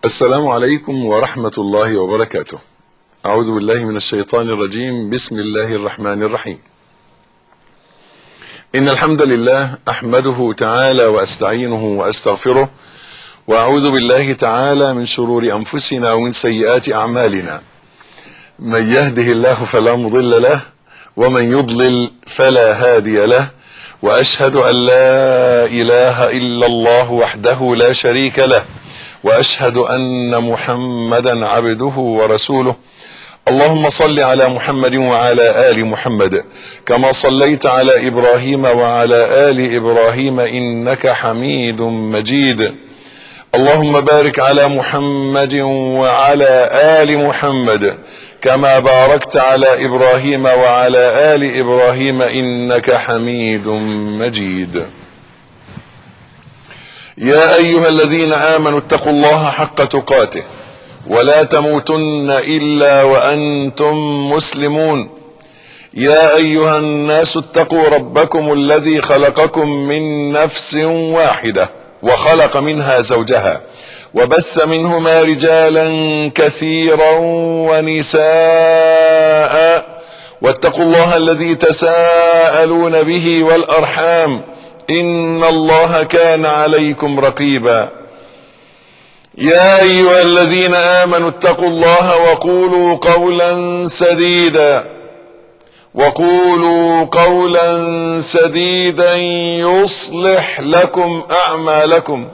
السلام عليكم ورحمة الله وبركاته أعوذ بالله من الشيطان الرجيم بسم الله الرحمن الرحيم إن الحمد لله أحمده تعالى وأستعينه وأستغفره وأعوذ بالله تعالى من شرور أنفسنا ومن سيئات أعمالنا من يهده الله فلا مضل له ومن يضلل فلا هادي له وأشهد أن لا إله إلا الله وحده لا شريك له واشهد ان محمدا عبده ورسوله اللهم صل على محمد وعلى ال محمد كما صليت على ابراهيم وعلى ال ابراهيم انك حميد مجيد اللهم بارك على محمد وعلى ال محمد كما باركت على ابراهيم وعلى ال ابراهيم انك حميد مجيد يا ايها الذين امنوا اتقوا الله حق تقاته ولا تموتن الا وانتم مسلمون يا ايها الناس اتقوا ربكم الذي خلقكم من نفس واحده وخلق منها زوجها وبث منهما رجالا كثيرا ونساء واتقوا الله الذي تساءلون به والارحام ان الله كان عليكم رقيبا يا ايها الذين امنوا اتقوا الله وقولوا قولا سديدا وقولوا قولا سديدا يصلح لكم اعمالكم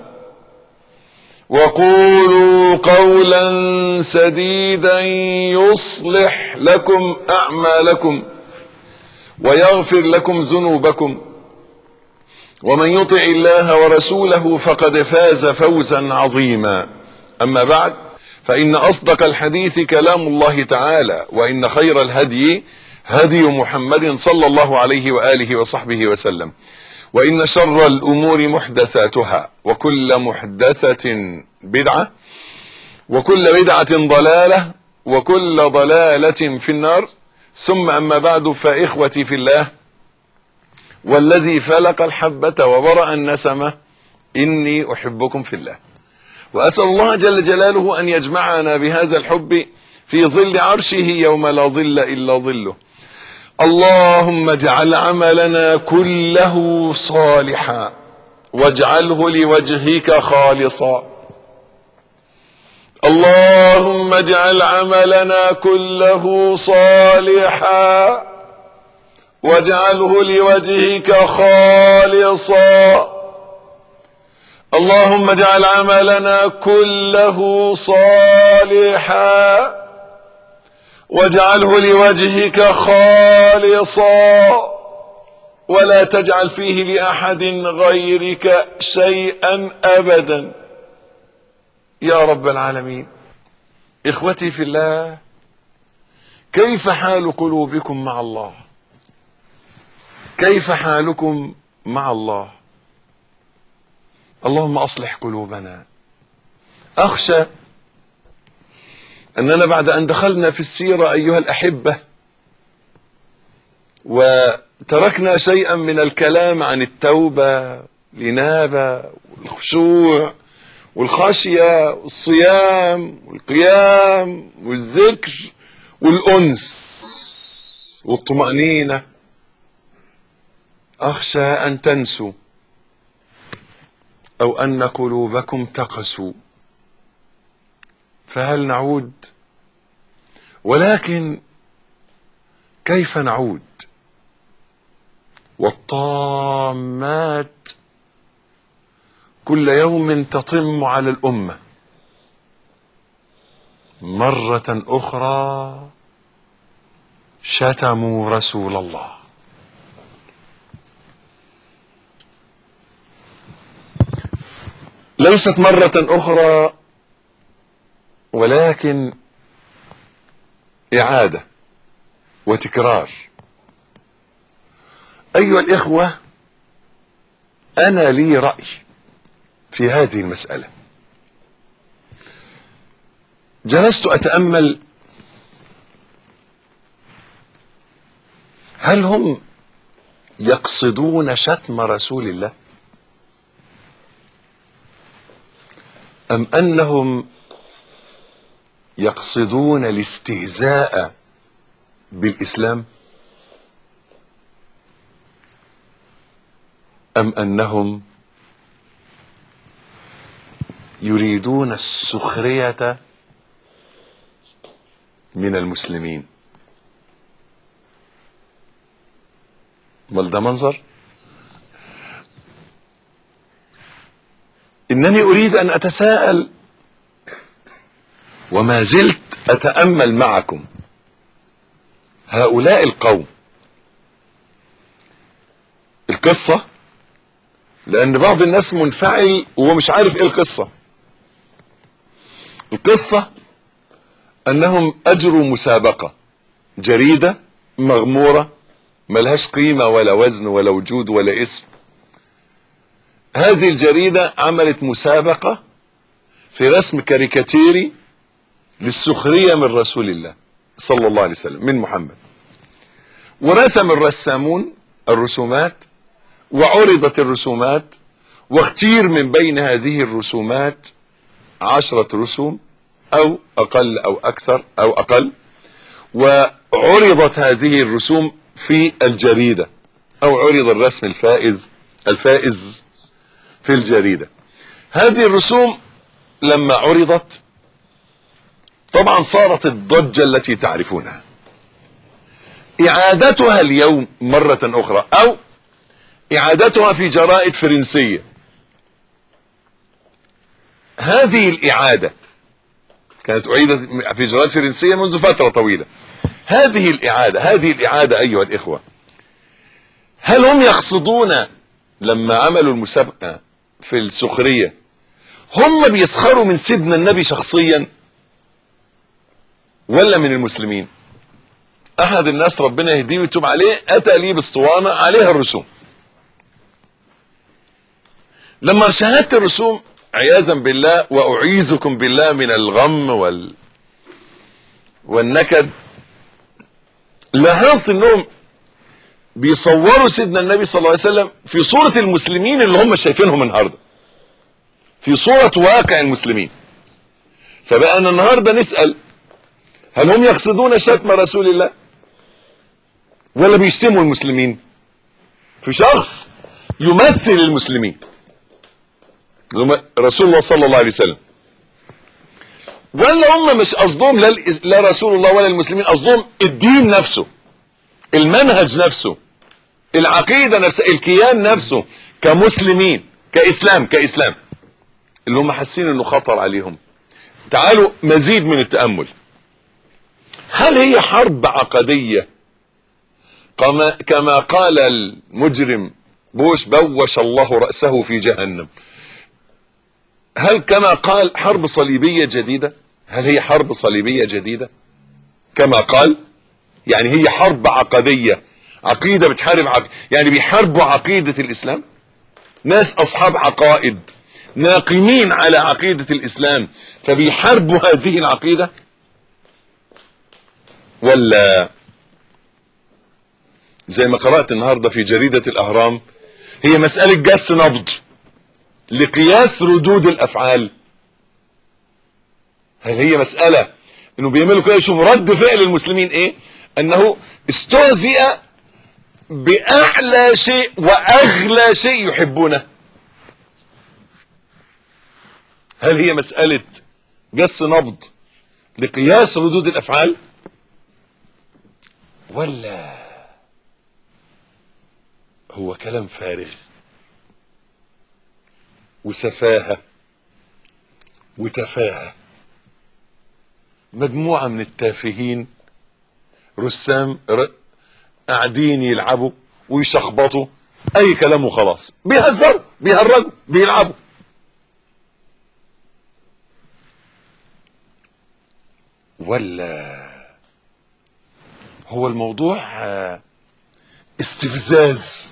وقولوا قولا سديدا يصلح لكم اعمالكم ويغفر لكم ذنوبكم ومن يطع الله ورسوله فقد فاز فوزا عظيما اما بعد فان اصدق الحديث كلام الله تعالى وان خير الهدي هدي محمد صلى الله عليه واله وصحبه وسلم وان شر الامور محدثاتها وكل محدثه بدعه وكل بدعه ضلاله وكل ضلاله في النار ثم اما بعد فاخوتي في الله والذي فلق الحبة وبرأ النسمة إني أحبكم في الله وأسأل الله جل جلاله أن يجمعنا بهذا الحب في ظل عرشه يوم لا ظل إلا ظله اللهم اجعل عملنا كله صالحا واجعله لوجهك خالصا اللهم اجعل عملنا كله صالحا واجعله لوجهك خالصا اللهم اجعل عملنا كله صالحا واجعله لوجهك خالصا ولا تجعل فيه لاحد غيرك شيئا ابدا يا رب العالمين اخوتي في الله كيف حال قلوبكم مع الله كيف حالكم مع الله اللهم اصلح قلوبنا اخشى اننا بعد ان دخلنا في السيره ايها الاحبه وتركنا شيئا من الكلام عن التوبه الانابه والخشوع والخشيه والصيام والقيام والذكر والانس والطمانينه اخشى ان تنسوا او ان قلوبكم تقسوا فهل نعود ولكن كيف نعود والطامات كل يوم تطم على الامه مره اخرى شتموا رسول الله ليست مرة أخرى ولكن إعادة وتكرار أيها الإخوة أنا لي رأي في هذه المسألة جلست أتأمل هل هم يقصدون شتم رسول الله أم أنهم يقصدون الاستهزاء بالاسلام ام انهم يريدون السخريه من المسلمين بل ده منظر انني اريد ان اتساءل وما زلت اتامل معكم هؤلاء القوم القصه لان بعض الناس منفعل وهو مش عارف ايه القصه القصه انهم اجروا مسابقه جريده مغموره ملهاش قيمه ولا وزن ولا وجود ولا اسم هذه الجريده عملت مسابقه في رسم كاريكاتيري للسخريه من رسول الله صلى الله عليه وسلم من محمد ورسم الرسامون الرسومات وعرضت الرسومات واختير من بين هذه الرسومات عشرة رسوم او اقل او اكثر او اقل وعرضت هذه الرسوم في الجريدة او عرض الرسم الفائز الفائز في الجريدة هذه الرسوم لما عرضت طبعا صارت الضجة التي تعرفونها اعادتها اليوم مرة اخرى او اعادتها في جرائد فرنسية هذه الاعادة كانت اعيدت في جرائد فرنسية منذ فترة طويلة هذه الاعادة هذه الاعادة ايها الاخوة هل هم يقصدون لما عملوا المسابقة في السخرية هم بيسخروا من سيدنا النبي شخصيا ولا من المسلمين احد الناس ربنا يهديه ويتوب عليه اتى لي باسطوانة عليها الرسوم لما شاهدت الرسوم عياذا بالله واعيذكم بالله من الغم وال والنكد لاحظت انهم بيصوروا سيدنا النبي صلى الله عليه وسلم في صورة المسلمين اللي هم شايفينهم النهارده في صورة واقع المسلمين فبقى أنا النهارده نسأل هل هم يقصدون شتم رسول الله ولا بيشتموا المسلمين في شخص يمثل المسلمين رسول الله صلى الله عليه وسلم ولا هم مش قصدهم لا, لا رسول الله ولا المسلمين قصدهم الدين نفسه المنهج نفسه العقيدة نفسها الكيان نفسه كمسلمين كإسلام كإسلام اللي هم حاسين انه خطر عليهم تعالوا مزيد من التأمل هل هي حرب عقدية كما, كما قال المجرم بوش بوش الله رأسه في جهنم هل كما قال حرب صليبية جديدة هل هي حرب صليبية جديدة كما قال يعني هي حرب عقدية عقيدة بتحارب عق... يعني بيحاربوا عقيدة الإسلام ناس أصحاب عقائد ناقمين على عقيدة الإسلام فبيحاربوا هذه العقيدة ولا زي ما قرأت النهاردة في جريدة الأهرام هي مسألة جس نبض لقياس ردود الأفعال هل هي مسألة انه بيعملوا كده يشوفوا رد فعل المسلمين ايه انه استهزئ باعلى شيء واغلى شيء يحبونه هل هي مسألة جس نبض لقياس ردود الافعال ولا هو كلام فارغ وسفاهة وتفاهة مجموعة من التافهين رسام ر... قاعدين يلعبوا ويشخبطوا اي كلام وخلاص بيهزروا بيهرجوا بيلعبوا ولا هو الموضوع استفزاز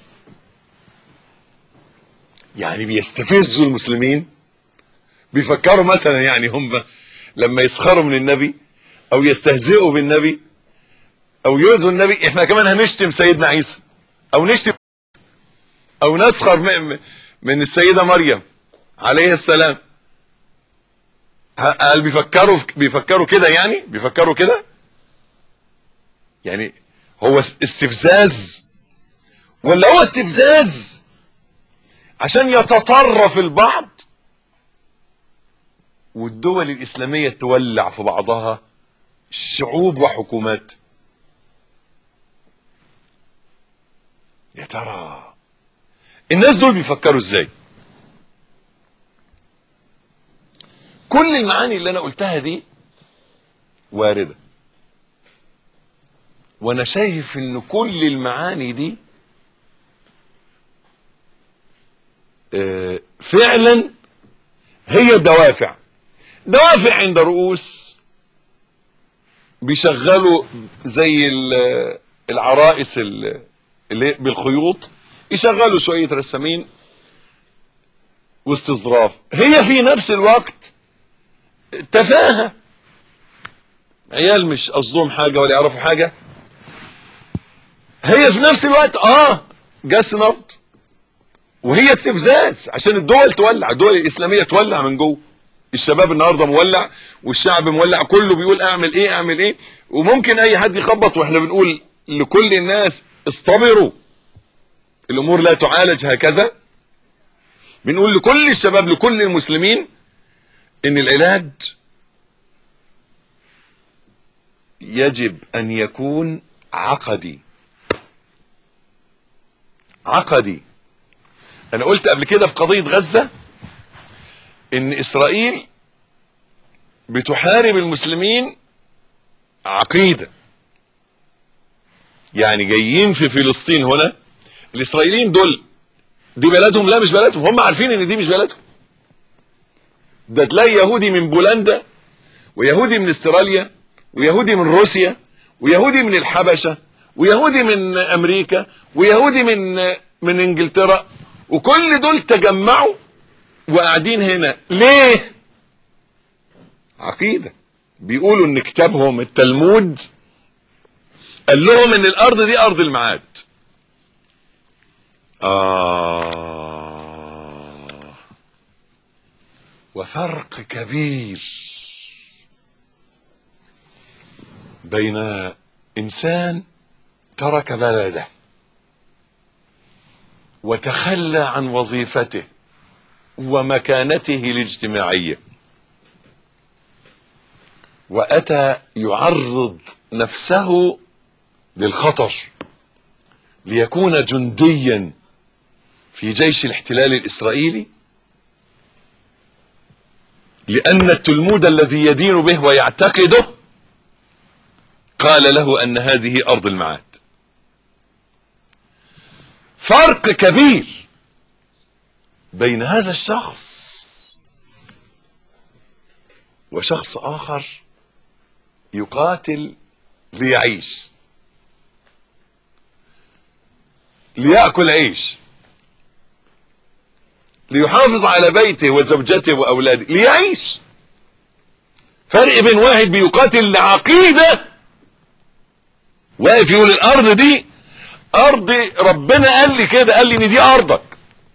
يعني بيستفزوا المسلمين بيفكروا مثلا يعني هم لما يسخروا من النبي او يستهزئوا بالنبي او يؤذوا النبي احنا كمان هنشتم سيدنا عيسى او نشتم او نسخر من السيدة مريم عليه السلام هل بيفكروا بيفكروا كده يعني بيفكروا كده يعني هو استفزاز ولا هو استفزاز عشان يتطرف البعض والدول الإسلامية تولع في بعضها شعوب وحكومات يا ترى الناس دول بيفكروا ازاي كل المعاني اللي انا قلتها دي واردة وانا شايف ان كل المعاني دي آه، فعلا هي دوافع دوافع عند رؤوس بيشغلوا زي ال- العرائس ال- اللي بالخيوط يشغلوا شوية رسامين واستظراف هي في نفس الوقت تفاهة عيال مش قصدهم حاجة ولا يعرفوا حاجة هي في نفس الوقت اه جس نبض وهي استفزاز عشان الدول تولع الدول الإسلامية تولع من جوه الشباب النهارده مولع والشعب مولع كله بيقول اعمل ايه اعمل ايه وممكن اي حد يخبط واحنا بنقول لكل الناس اصطبروا الامور لا تعالج هكذا بنقول لكل الشباب لكل المسلمين ان العلاج يجب ان يكون عقدي عقدي انا قلت قبل كده في قضية غزة ان اسرائيل بتحارب المسلمين عقيدة يعني جايين في فلسطين هنا الاسرائيليين دول دي بلدهم لا مش بلدهم هم عارفين ان دي مش بلدهم ده تلاقي يهودي من بولندا ويهودي من استراليا ويهودي من روسيا ويهودي من الحبشة ويهودي من امريكا ويهودي من من انجلترا وكل دول تجمعوا وقاعدين هنا ليه عقيدة بيقولوا ان كتابهم التلمود قال لهم ان الارض دي ارض الميعاد آه وفرق كبير بين انسان ترك بلده وتخلى عن وظيفته ومكانته الاجتماعيه واتى يعرض نفسه للخطر ليكون جنديا في جيش الاحتلال الاسرائيلي لان التلمود الذي يدين به ويعتقده قال له ان هذه ارض المعاد فرق كبير بين هذا الشخص وشخص اخر يقاتل ليعيش ليأكل عيش ليحافظ على بيته وزوجته وأولاده ليعيش فرق بين واحد بيقاتل لعقيدة واقف يقول الأرض دي أرض ربنا قال لي كده قال لي إن دي أرضك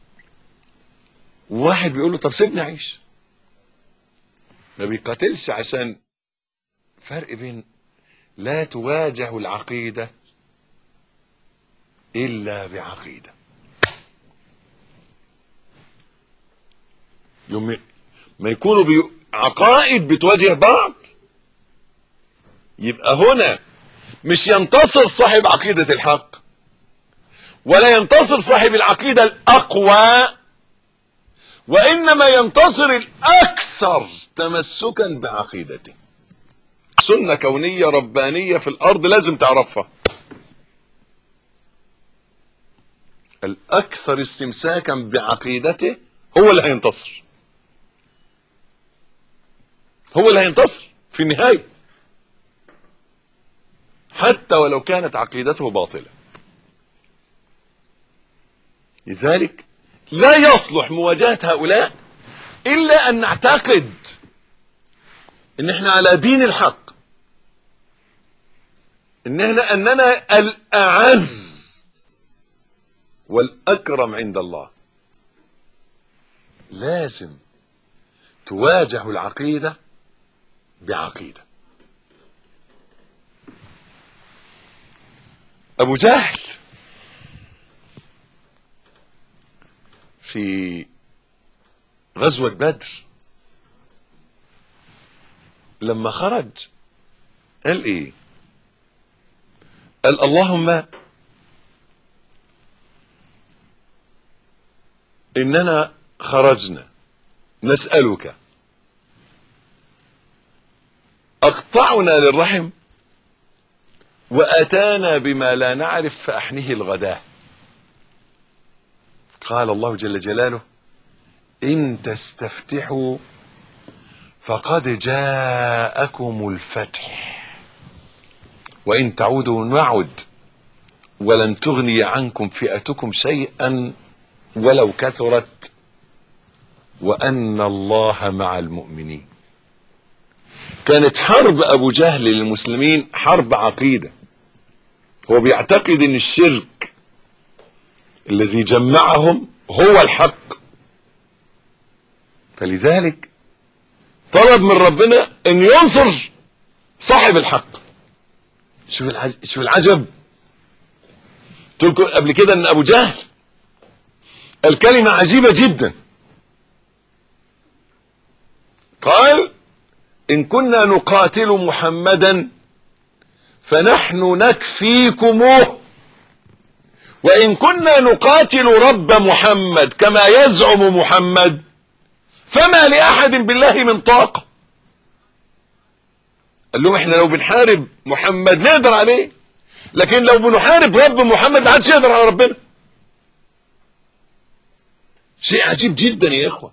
واحد بيقول له طب سيبني أعيش ما بيقاتلش عشان فرق بين لا تواجه العقيدة إلا بعقيدة يوم ما يكونوا بي... عقائد بتواجه بعض يبقى هنا مش ينتصر صاحب عقيدة الحق ولا ينتصر صاحب العقيدة الأقوى وإنما ينتصر الأكثر تمسكا بعقيدته سنة كونية ربانية في الأرض لازم تعرفها الأكثر استمساكا بعقيدته هو اللي هينتصر هو اللي هينتصر في النهاية حتى ولو كانت عقيدته باطلة لذلك لا يصلح مواجهة هؤلاء إلا أن نعتقد ان احنا على دين الحق ان احنا اننا الاعز والاكرم عند الله لازم تواجه العقيدة بعقيدة أبو جهل في غزوة بدر لما خرج قال ايه قال اللهم اننا خرجنا نسألك اقطعنا للرحم واتانا بما لا نعرف فاحنه الغداه قال الله جل جلاله ان تستفتحوا فقد جاءكم الفتح وان تعودوا نعد ولن تغني عنكم فئتكم شيئا ولو كثرت وان الله مع المؤمنين كانت حرب ابو جهل للمسلمين حرب عقيده هو بيعتقد ان الشرك الذي جمعهم هو الحق فلذلك طلب من ربنا ان ينصر صاحب الحق شوف العجب شوف العجب قلت لكم قبل كده ان ابو جهل الكلمه عجيبه جدا قال ان كنا نقاتل محمدا فنحن نكفيكموه وان كنا نقاتل رب محمد كما يزعم محمد فما لاحد بالله من طاقه قال لهم احنا لو بنحارب محمد نقدر عليه لكن لو بنحارب رب محمد ما حدش يقدر على ربنا شيء عجيب جدا يا اخوه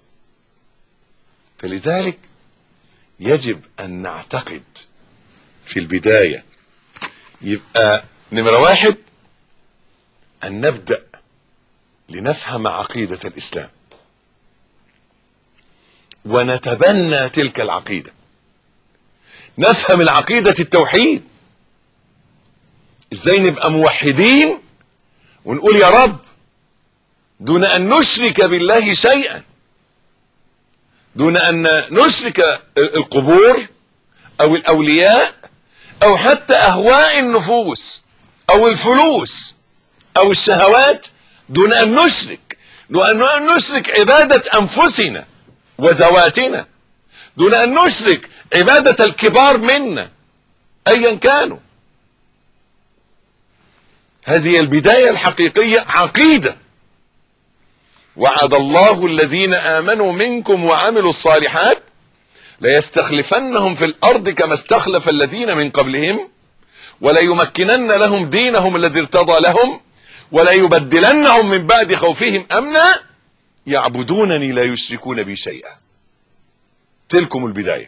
فلذلك يجب ان نعتقد في البدايه يبقى نمره واحد ان نبدا لنفهم عقيده الاسلام ونتبنى تلك العقيده نفهم العقيده التوحيد ازاي نبقى موحدين ونقول يا رب دون ان نشرك بالله شيئا دون ان نشرك القبور او الاولياء او حتى اهواء النفوس او الفلوس او الشهوات دون ان نشرك دون ان نشرك عباده انفسنا وذواتنا دون ان نشرك عباده الكبار منا ايا كانوا هذه البدايه الحقيقيه عقيده وعد الله الذين امنوا منكم وعملوا الصالحات ليستخلفنهم في الارض كما استخلف الذين من قبلهم وليمكنن لهم دينهم الذي ارتضى لهم وليبدلنهم من بعد خوفهم امنا يعبدونني لا يشركون بي شيئا تلكم البدايه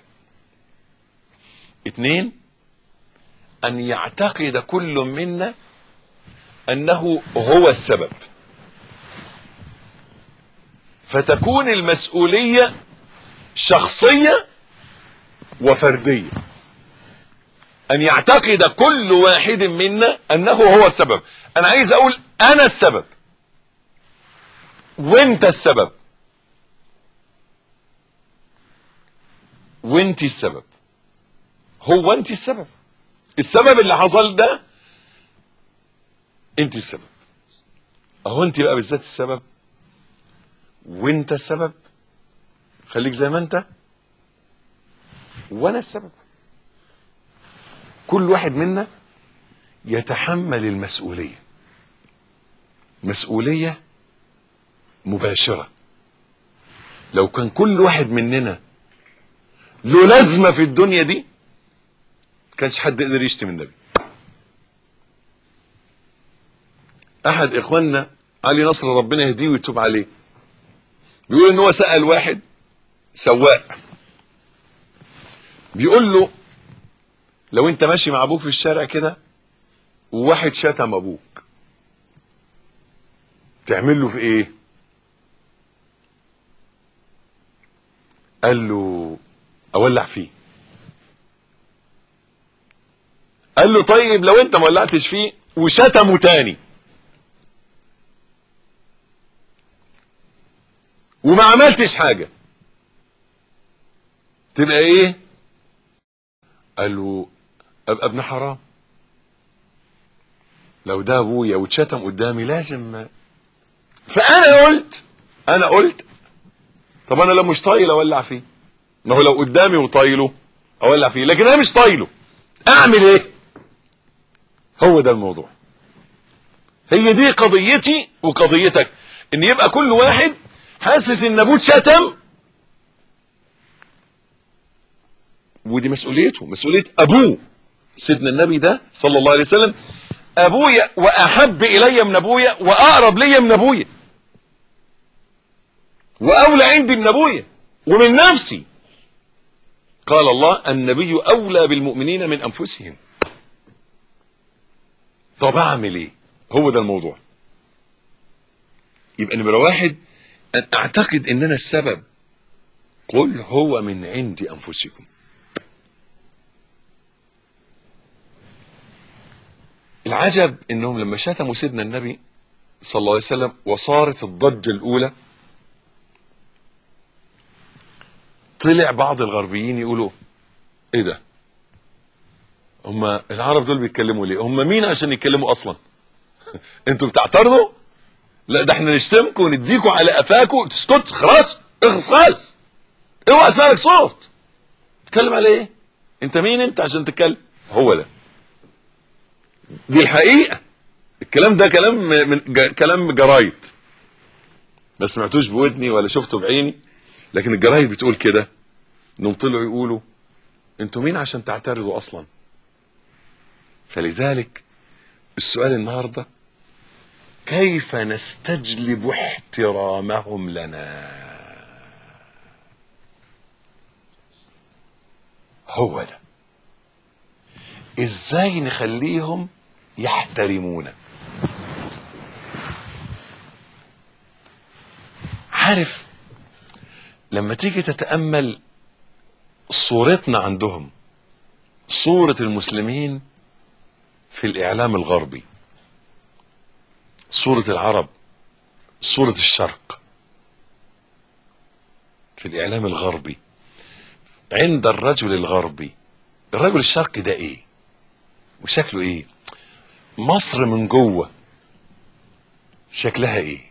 اثنين ان يعتقد كل منا انه هو السبب فتكون المسؤوليه شخصيه وفرديه ان يعتقد كل واحد منا انه هو السبب انا عايز اقول انا السبب وانت السبب وانت السبب هو انت السبب السبب اللي حصل ده انت السبب اهو انت بقى بالذات السبب وانت السبب خليك زي ما انت وانا السبب كل واحد منا يتحمل المسؤوليه مسؤوليه مباشره لو كان كل واحد مننا له لازمه في الدنيا دي كانش حد يقدر يشتم النبي احد اخواننا علي نصر ربنا يهديه ويتوب عليه بيقول ان هو سال واحد سواق بيقول له لو انت ماشي مع ابوك في الشارع كده وواحد شتم ابوك تعمل له في ايه قال له اولع فيه قال له طيب لو انت ما ولعتش فيه وشتمه تاني وما عملتش حاجه تبقى ايه قال له ابقى ابن حرام لو ده ابويا واتشتم قدامي لازم فانا قلت انا قلت طب انا لو مش طايل اولع فيه ما هو لو قدامي وطايله اولع فيه لكن انا مش طايله اعمل ايه هو ده الموضوع هي دي قضيتي وقضيتك ان يبقى كل واحد حاسس ان ابوه اتشتم ودي مسؤوليته مسؤوليه ابوه سيدنا النبي ده صلى الله عليه وسلم ابويا واحب الي من ابويا واقرب لي من ابويا واولى عندي من ابويا ومن نفسي قال الله النبي اولى بالمؤمنين من انفسهم طب اعمل ايه هو ده الموضوع يبقى نمرة واحد أن أعتقد أن أنا السبب قل هو من عند أنفسكم العجب أنهم لما شتموا سيدنا النبي صلى الله عليه وسلم وصارت الضجة الأولى طلع بعض الغربيين يقولوا ايه ده هم العرب دول بيتكلموا ليه هم مين عشان يتكلموا اصلا انتوا بتعترضوا لا ده احنا نشتمكم ونديكم على قفاكم تسكت خلاص اخلص خالص اوعى اسالك صوت تتكلم على ايه انت مين انت عشان تتكلم هو ده دي الحقيقه الكلام ده كلام من ج- كلام جرايد ما سمعتوش بودني ولا شفته بعيني لكن الجرايد بتقول كده انهم طلعوا يقولوا انتوا مين عشان تعترضوا اصلا فلذلك السؤال النهارده كيف نستجلب احترامهم لنا هو ده ازاي نخليهم يحترمونا عارف لما تيجي تتأمل صورتنا عندهم صورة المسلمين في الإعلام الغربي صورة العرب صورة الشرق في الإعلام الغربي عند الرجل الغربي الرجل الشرقي ده إيه وشكله إيه مصر من جوه شكلها إيه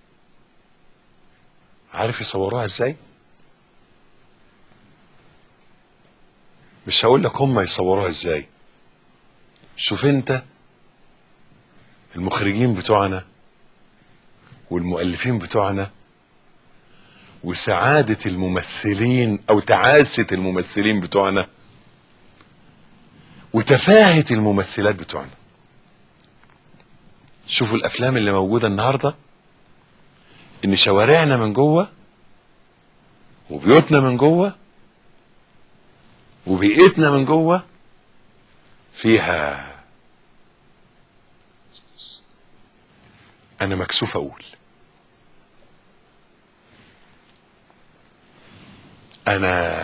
عارف يصوروها إزاي مش هقول لك هم يصوروها إزاي شوف أنت المخرجين بتوعنا والمؤلفين بتوعنا وسعادة الممثلين أو تعاسة الممثلين بتوعنا وتفاهة الممثلات بتوعنا شوفوا الأفلام اللي موجودة النهاردة إن شوارعنا من جوه وبيوتنا من جوه وبيئتنا من جوه فيها انا مكسوف اقول انا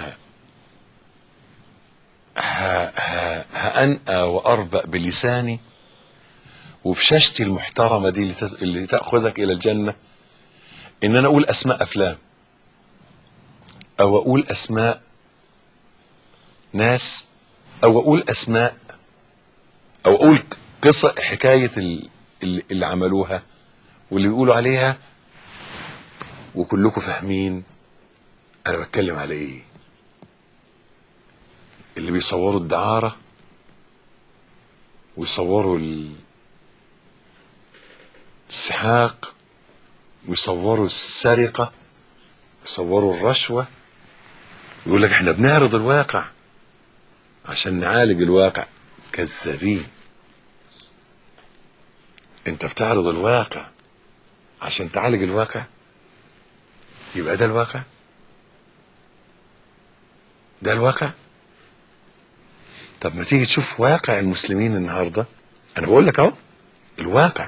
ه- ه- هأنأى وأربأ بلساني وبشاشتي المحترمة دي اللي, تز... اللي تأخذك إلى الجنة إن أنا أقول أسماء أفلام أو أقول أسماء ناس أو أقول أسماء أو أقول قصة حكاية ال- اللي, اللي عملوها واللي بيقولوا عليها وكلكم فاهمين انا بتكلم على ايه اللي بيصوروا الدعارة ويصوروا ال- السحاق ويصوروا السرقة يصوروا الرشوة يقول لك احنا بنعرض الواقع عشان نعالج الواقع كذابين انت بتعرض الواقع عشان تعالج الواقع يبقى ده الواقع ده الواقع طب ما تيجي تشوف واقع المسلمين النهارده انا بقول لك اهو الواقع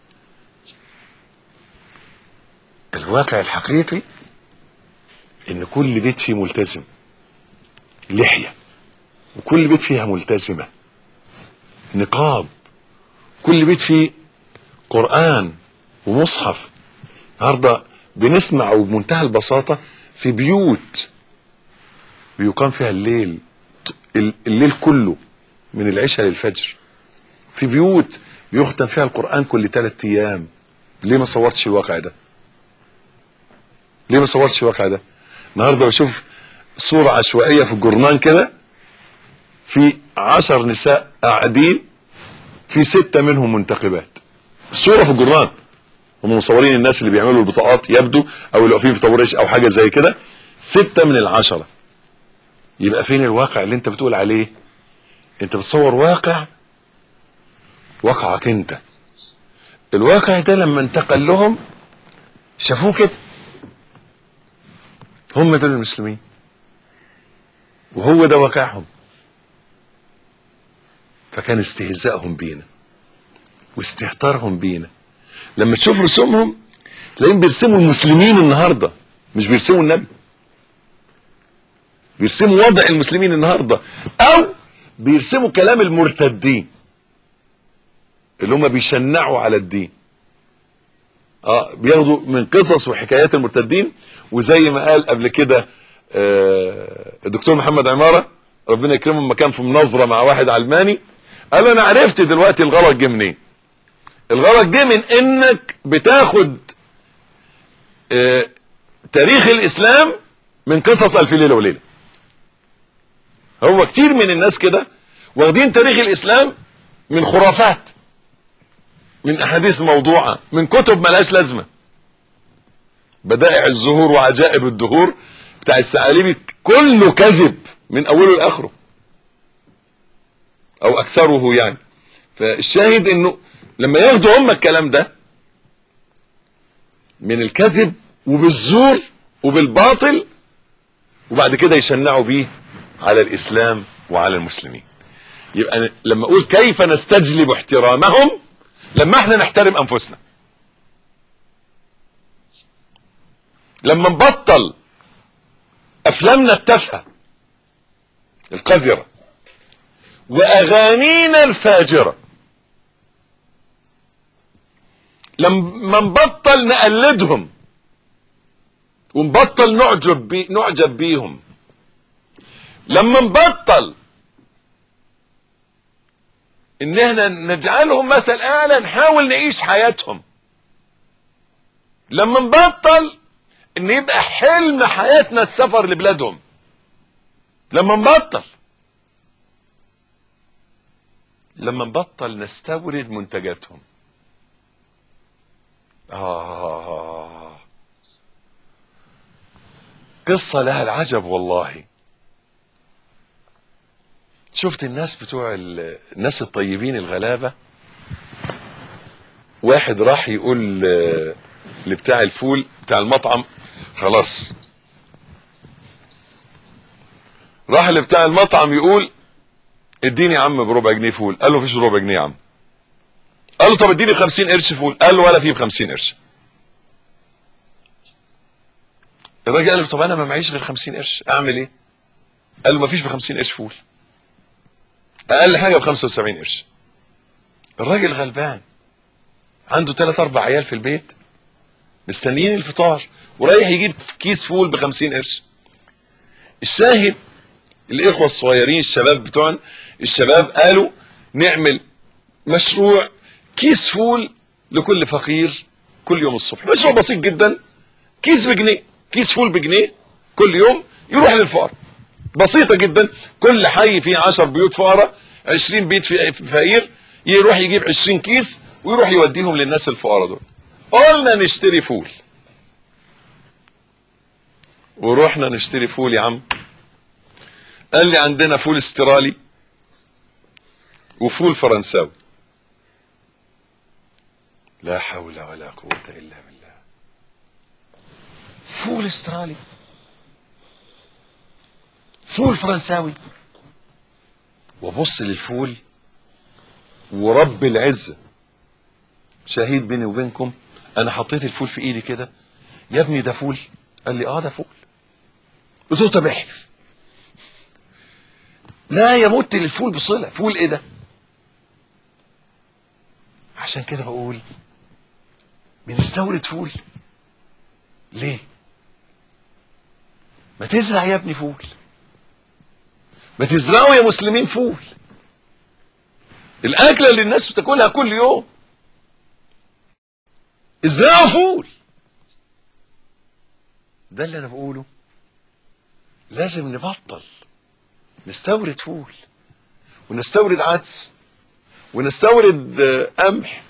الواقع الحقيقي ان كل بيت فيه ملتزم لحيه وكل بيت فيها ملتزمه نقاب كل بيت فيه قرآن ومصحف النهارده بنسمع وبمنتهى البساطة في بيوت بيقام فيها الليل الليل كله من العشاء للفجر في بيوت بيختم فيها القرآن كل ثلاث أيام ليه ما صورتش الواقع ده ليه ما صورتش الواقع ده النهارده بشوف صورة عشوائية في الجورنان كده في عشر نساء قاعدين في ستة منهم منتخبات صورة في الجورنان هم مصورين الناس اللي بيعملوا البطاقات يبدو او اللي واقفين في طابور او حاجة زي كده ستة من العشرة يبقى فين الواقع اللي انت بتقول عليه انت بتصور واقع واقعك انت الواقع ده لما انتقل لهم شافوه كده هم دول المسلمين وهو ده واقعهم فكان استهزائهم بينا واستهتارهم بينا لما تشوف رسومهم تلاقيهم بيرسموا المسلمين النهارده مش بيرسموا النبي بيرسموا وضع المسلمين النهارده او بيرسموا كلام المرتدين اللي هم بيشنعوا على الدين اه بياخدوا من قصص وحكايات المرتدين وزي ما قال قبل كده آه الدكتور محمد عماره ربنا يكرمه لما كان في مناظره مع واحد علماني قال انا عرفت دلوقتي الغلط جه منين الغلط جه من انك بتاخد آه تاريخ الاسلام من قصص الف ليله وليله هو كتير من الناس كده واخدين تاريخ الاسلام من خرافات من احاديث موضوعه من كتب ملهاش لازمه بدائع الزهور وعجائب الدهور بتاع الثعالبي كله كذب من اوله لاخره او اكثره يعني فالشاهد انه لما ياخدوا هم الكلام ده من الكذب وبالزور وبالباطل وبعد كده يشنعوا بيه على الاسلام وعلى المسلمين يبقى لما اقول كيف نستجلب احترامهم لما احنا نحترم انفسنا لما نبطل افلامنا التافهه القذره واغانينا الفاجره لما نبطل نقلدهم ونبطل نعجب بي نعجب بيهم لما نبطل ان احنا نجعلهم مثل اعلى نحاول نعيش حياتهم لما نبطل ان يبقى حلم حياتنا السفر لبلادهم لما نبطل لما نبطل نستورد منتجاتهم آه قصة لها العجب والله شفت الناس بتوع الناس الطيبين الغلابة واحد راح يقول لبتاع الفول بتاع المطعم خلاص راح لبتاع المطعم يقول اديني يا عم بربع جنيه فول قال له مفيش ربع جنيه يا عم قال له طب اديني 50 قرش فول قال له ولا في ب 50 قرش الراجل قال له طب انا ما معيش غير 50 قرش اعمل ايه قال له مفيش ب 50 قرش فول اقل حاجه ب 75 قرش الراجل غلبان عنده ثلاث اربع عيال في البيت مستنيين الفطار ورايح يجيب كيس فول ب 50 قرش الشاهد الاخوه الصغيرين الشباب بتوعنا الشباب قالوا نعمل مشروع كيس فول لكل فقير كل يوم الصبح مشروع بسيط جدا كيس بجنيه كيس فول بجنيه كل يوم يروح للفقراء بسيطه جدا كل حي فيه 10 بيوت فقراء 20 بيت في فقير يروح يجيب 20 كيس ويروح يوديهم للناس الفقراء دول قلنا نشتري فول ورحنا نشتري فول يا عم قال لي عندنا فول استرالي وفول فرنساوي لا حول ولا قوة إلا بالله فول استرالي فول فرنساوي وبص للفول ورب العزة شهيد بيني وبينكم انا حطيت الفول في ايدي كده يا ابني ده فول قال لي اه ده فول قلت له طب احلف لا يمت للفول بصله فول ايه ده عشان كده بقول بنستورد فول ليه ما تزرع يا ابني فول ما تزرعوا يا مسلمين فول الاكله اللي الناس بتاكلها كل يوم ازرعوا فول ده اللي انا بقوله لازم نبطل نستورد فول ونستورد عدس ونستورد آه، قمح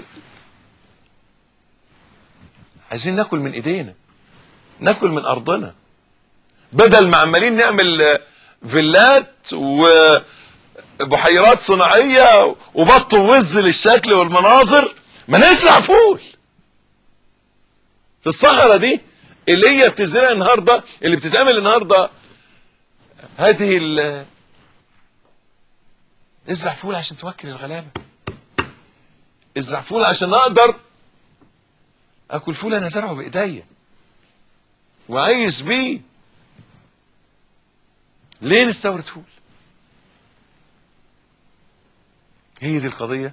عايزين ناكل من ايدينا ناكل من ارضنا بدل ما عمالين نعمل آه، فيلات وبحيرات صناعيه وبط ووز للشكل والمناظر ما نزرع فول في الصحراء دي اللي هي بتزرع النهارده اللي بتتعمل النهارده هذه ال ازرع فول عشان توكل الغلابه ازرع فول عشان اقدر اكل فول انا زرعه بايديا وعايش بيه ليه نستورد فول هي دي القضيه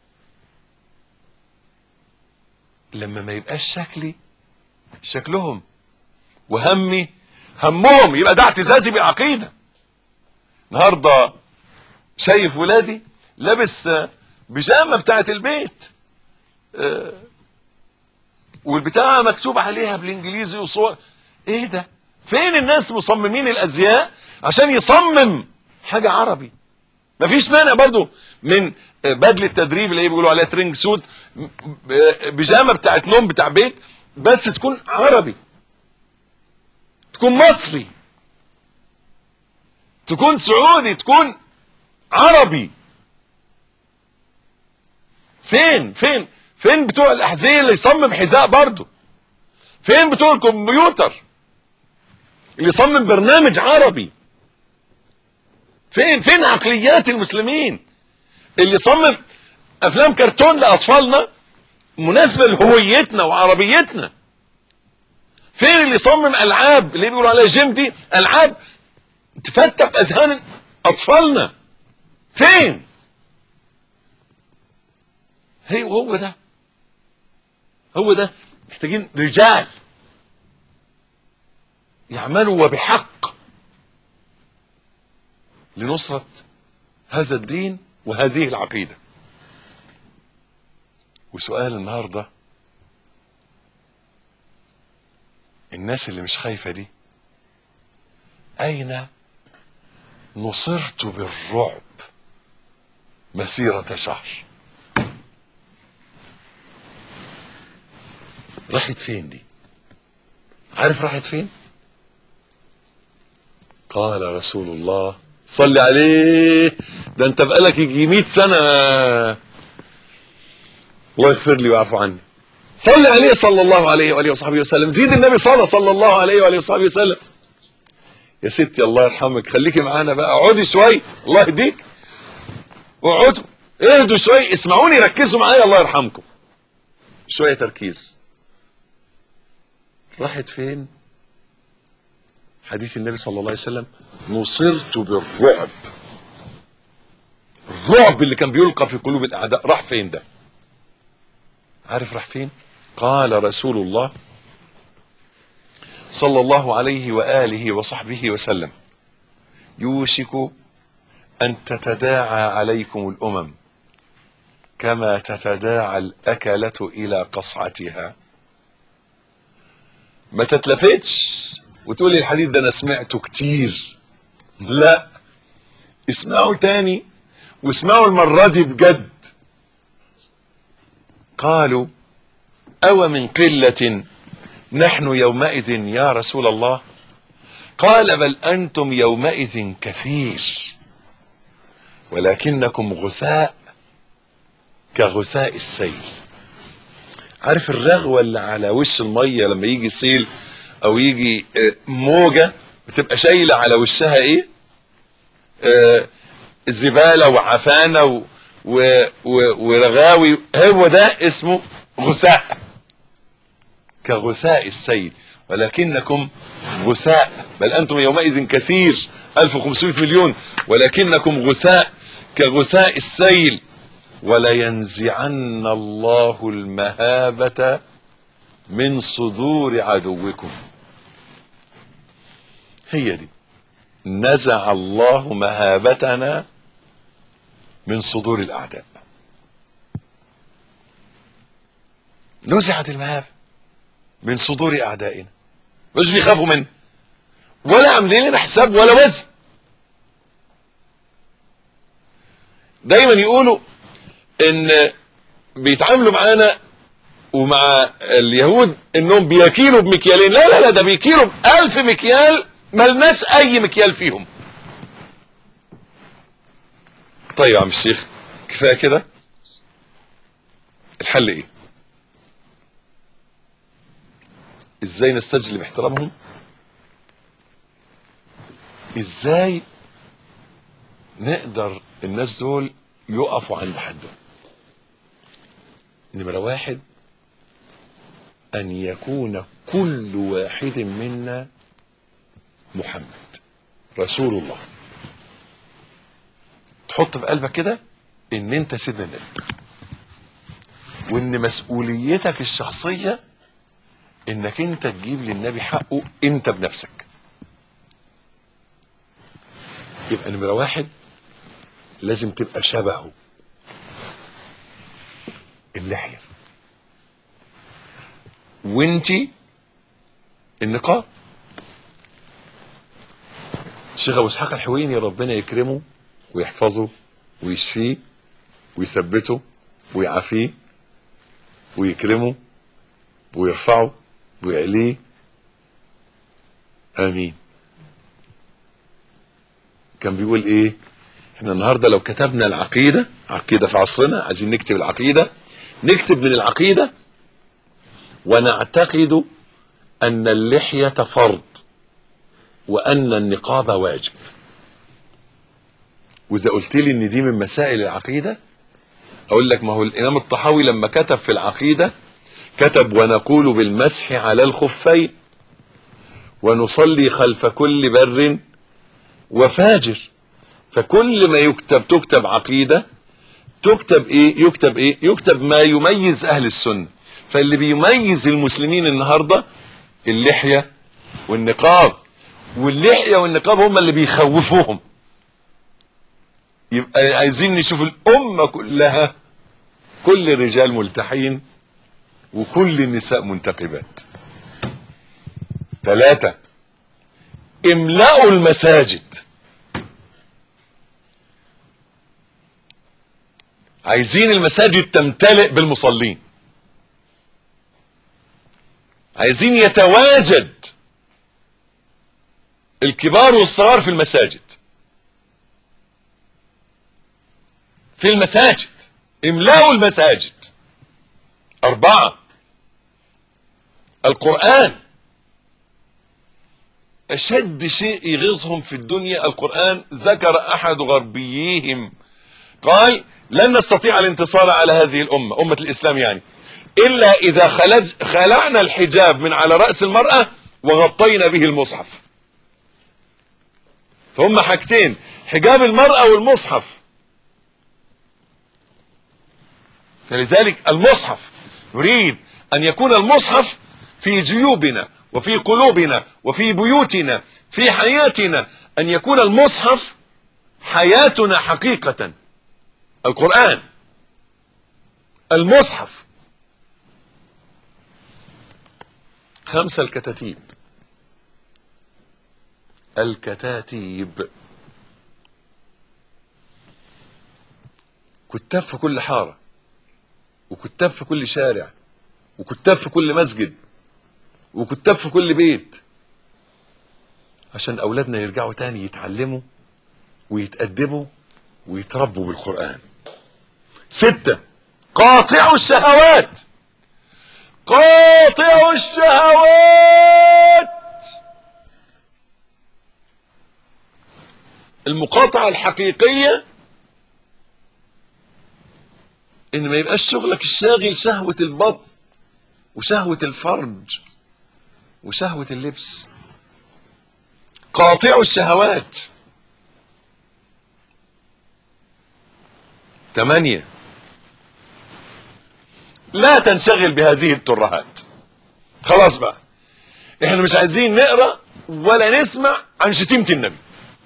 لما ما يبقاش شكلي شكلهم وهمي همهم يبقى ده اعتزازي بالعقيده النهارده شايف ولادي لابس آه، بيجامه بتاعت البيت آه، والبتاعه مكتوب عليها بالانجليزي وصور ايه ده فين الناس مصممين الازياء عشان يصمم حاجه عربي مفيش مانع برضو من آه، بدله تدريب اللي هي بيقولوا عليها ترينج سوت م- ب- بيجامه بتاعت نوم بتاع بيت بس تكون عربي تكون مصري تكون سعودي تكون عربي فين فين فين بتوع الاحذيه اللي يصمم حذاء برضه فين بتوع الكمبيوتر اللي يصمم برنامج عربي فين فين عقليات المسلمين اللي يصمم افلام كرتون لاطفالنا مناسبه لهويتنا وعربيتنا فين اللي يصمم العاب اللي بيقولوا عليها جيم دي العاب تفتح اذهان اطفالنا فين هي هو ده هو ده محتاجين رجال يعملوا وبحق لنصرة هذا الدين وهذه العقيدة وسؤال النهارده الناس اللي مش خايفة دي أين نصرت بالرعب مسيرة شهر راحت فين دي عارف راحت فين قال رسول الله صلي عليه ده انت بقالك يجي 100 سنة الله يغفر لي ويعفو عني صلي عليه صلى الله عليه واله وصحبه وسلم زيد النبي صلى صلى الله عليه واله وصحبه وسلم يا ستي الله يرحمك خليكي معانا بقى اقعدي شوي الله يهديك اقعدوا اهدوا شوي اسمعوني ركزوا معايا الله يرحمكم شويه تركيز راحت فين حديث النبي صلى الله عليه وسلم نصرت بالرعب الرعب اللي كان بيلقى في قلوب الاعداء راح فين ده عارف راح فين قال رسول الله صلى الله عليه واله وصحبه وسلم يوشك ان تتداعى عليكم الامم كما تتداعى الاكله الى قصعتها ما تتلفتش وتقولي الحديث ده انا سمعته كتير لا اسمعوا تاني واسمعوا المره دي بجد قالوا أو من قلة نحن يومئذ يا رسول الله قال بل أنتم يومئذ كثير ولكنكم غثاء كغثاء السيل عارف الرغوة اللي على وش المية لما يجي سيل أو يجي آه، موجة بتبقى شايلة على وشها إيه آه، زبالة وعفانة و و و ورغاوي هو ده اسمه غثاء كغثاء السيل ولكنكم غثاء بل أنتم يومئذ كثير 1500 مليون ولكنكم غثاء كغثاء السيل ولينزعن الله المهابة من صدور عدوكم هي دي نزع الله مهابتنا من صدور الاعداء نزعت المهابه من صدور اعدائنا مش بيخافوا منه ولا عاملين لنا حساب ولا وزن دايما يقولوا ان بيتعاملوا معانا ومع اليهود انهم بيكيلوا بمكيالين لا لا لا ده بيكيلوا بألف مكيال ملناش اي مكيال فيهم طيب يا عم الشيخ كفايه كده الحل ايه ازاي نستجلب احترامهم ازاي نقدر الناس دول يقفوا عند حدهم نمرة واحد أن يكون كل واحد منا محمد رسول الله تحط في قلبك كده ان انت سيدنا النبي وان مسؤوليتك الشخصية انك انت تجيب للنبي حقه انت بنفسك يبقى نمرة واحد لازم تبقى شبهه اللحية وانتي النقاب شيخ ابو اسحاق الحويني ربنا يكرمه ويحفظه ويشفيه ويثبته ويعافيه ويكرمه ويرفعه ويعليه امين كان بيقول ايه احنا النهارده لو كتبنا العقيده عقيده في عصرنا عايزين نكتب العقيده نكتب من العقيده ونعتقد ان اللحيه فرض وان النقاب واجب واذا قلت لي ان دي من مسائل العقيده اقول لك ما هو الامام الطحاوي لما كتب في العقيده كتب ونقول بالمسح على الخفين ونصلي خلف كل بر وفاجر فكل ما يكتب تكتب عقيده تكتب ايه يكتب ايه يكتب ما يميز اهل السنه فاللي بيميز المسلمين النهارده اللحيه والنقاب واللحيه والنقاب هم اللي بيخوفوهم يبقى عايزين نشوف الامه كلها كل الرجال ملتحين وكل النساء منتقبات ثلاثة املأوا المساجد عايزين المساجد تمتلئ بالمصلين عايزين يتواجد الكبار والصغار في المساجد في المساجد املأوا المساجد أربعة القرآن أشد شيء يغيظهم في الدنيا القرآن ذكر أحد غربييهم قال لن نستطيع الانتصار على هذه الأمة أمة الإسلام يعني إلا إذا خلج خلعنا الحجاب من على رأس المرأة وغطينا به المصحف فهم حاجتين حجاب المرأة والمصحف فلذلك المصحف نريد أن يكون المصحف في جيوبنا وفي قلوبنا وفي بيوتنا في حياتنا أن يكون المصحف حياتنا حقيقة القرآن المصحف خمسة الكتاتيب الكتاتيب كتاب في كل حارة وكتاب في كل شارع وكتاب في كل مسجد وكتاب في كل بيت عشان أولادنا يرجعوا تاني يتعلموا ويتأدبوا ويتربوا بالقرآن ستة قاطعوا الشهوات قاطعوا الشهوات المقاطعة الحقيقية ان ما يبقاش شغلك الشاغل شهوة البطن وشهوة الفرج وشهوة اللبس قاطعوا الشهوات ثمانية لا تنشغل بهذه الترهات خلاص بقى احنا مش عايزين نقرا ولا نسمع عن شتيمة النبي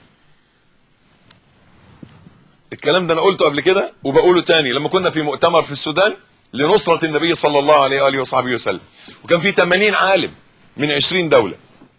الكلام ده انا قلته قبل كده وبقوله تاني لما كنا في مؤتمر في السودان لنصرة النبي صلى الله عليه وآله وصحبه وسلم وكان في 80 عالم من 20 دولة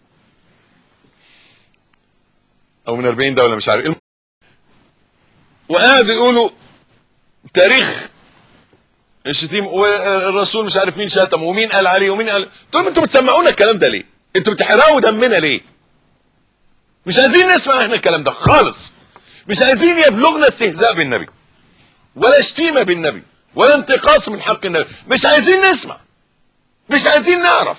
او من 40 دولة مش عارف وقعدوا يقولوا تاريخ الشتيم والرسول مش عارف مين شتم ومين قال عليه ومين قال قلت لهم انتوا بتسمعونا الكلام ده ليه؟ انتوا بتحرقوا دمنا ليه؟ مش عايزين نسمع احنا الكلام ده خالص مش عايزين يبلغنا استهزاء بالنبي ولا شتيمة بالنبي ولا انتقاص من حق النبي مش عايزين نسمع مش عايزين نعرف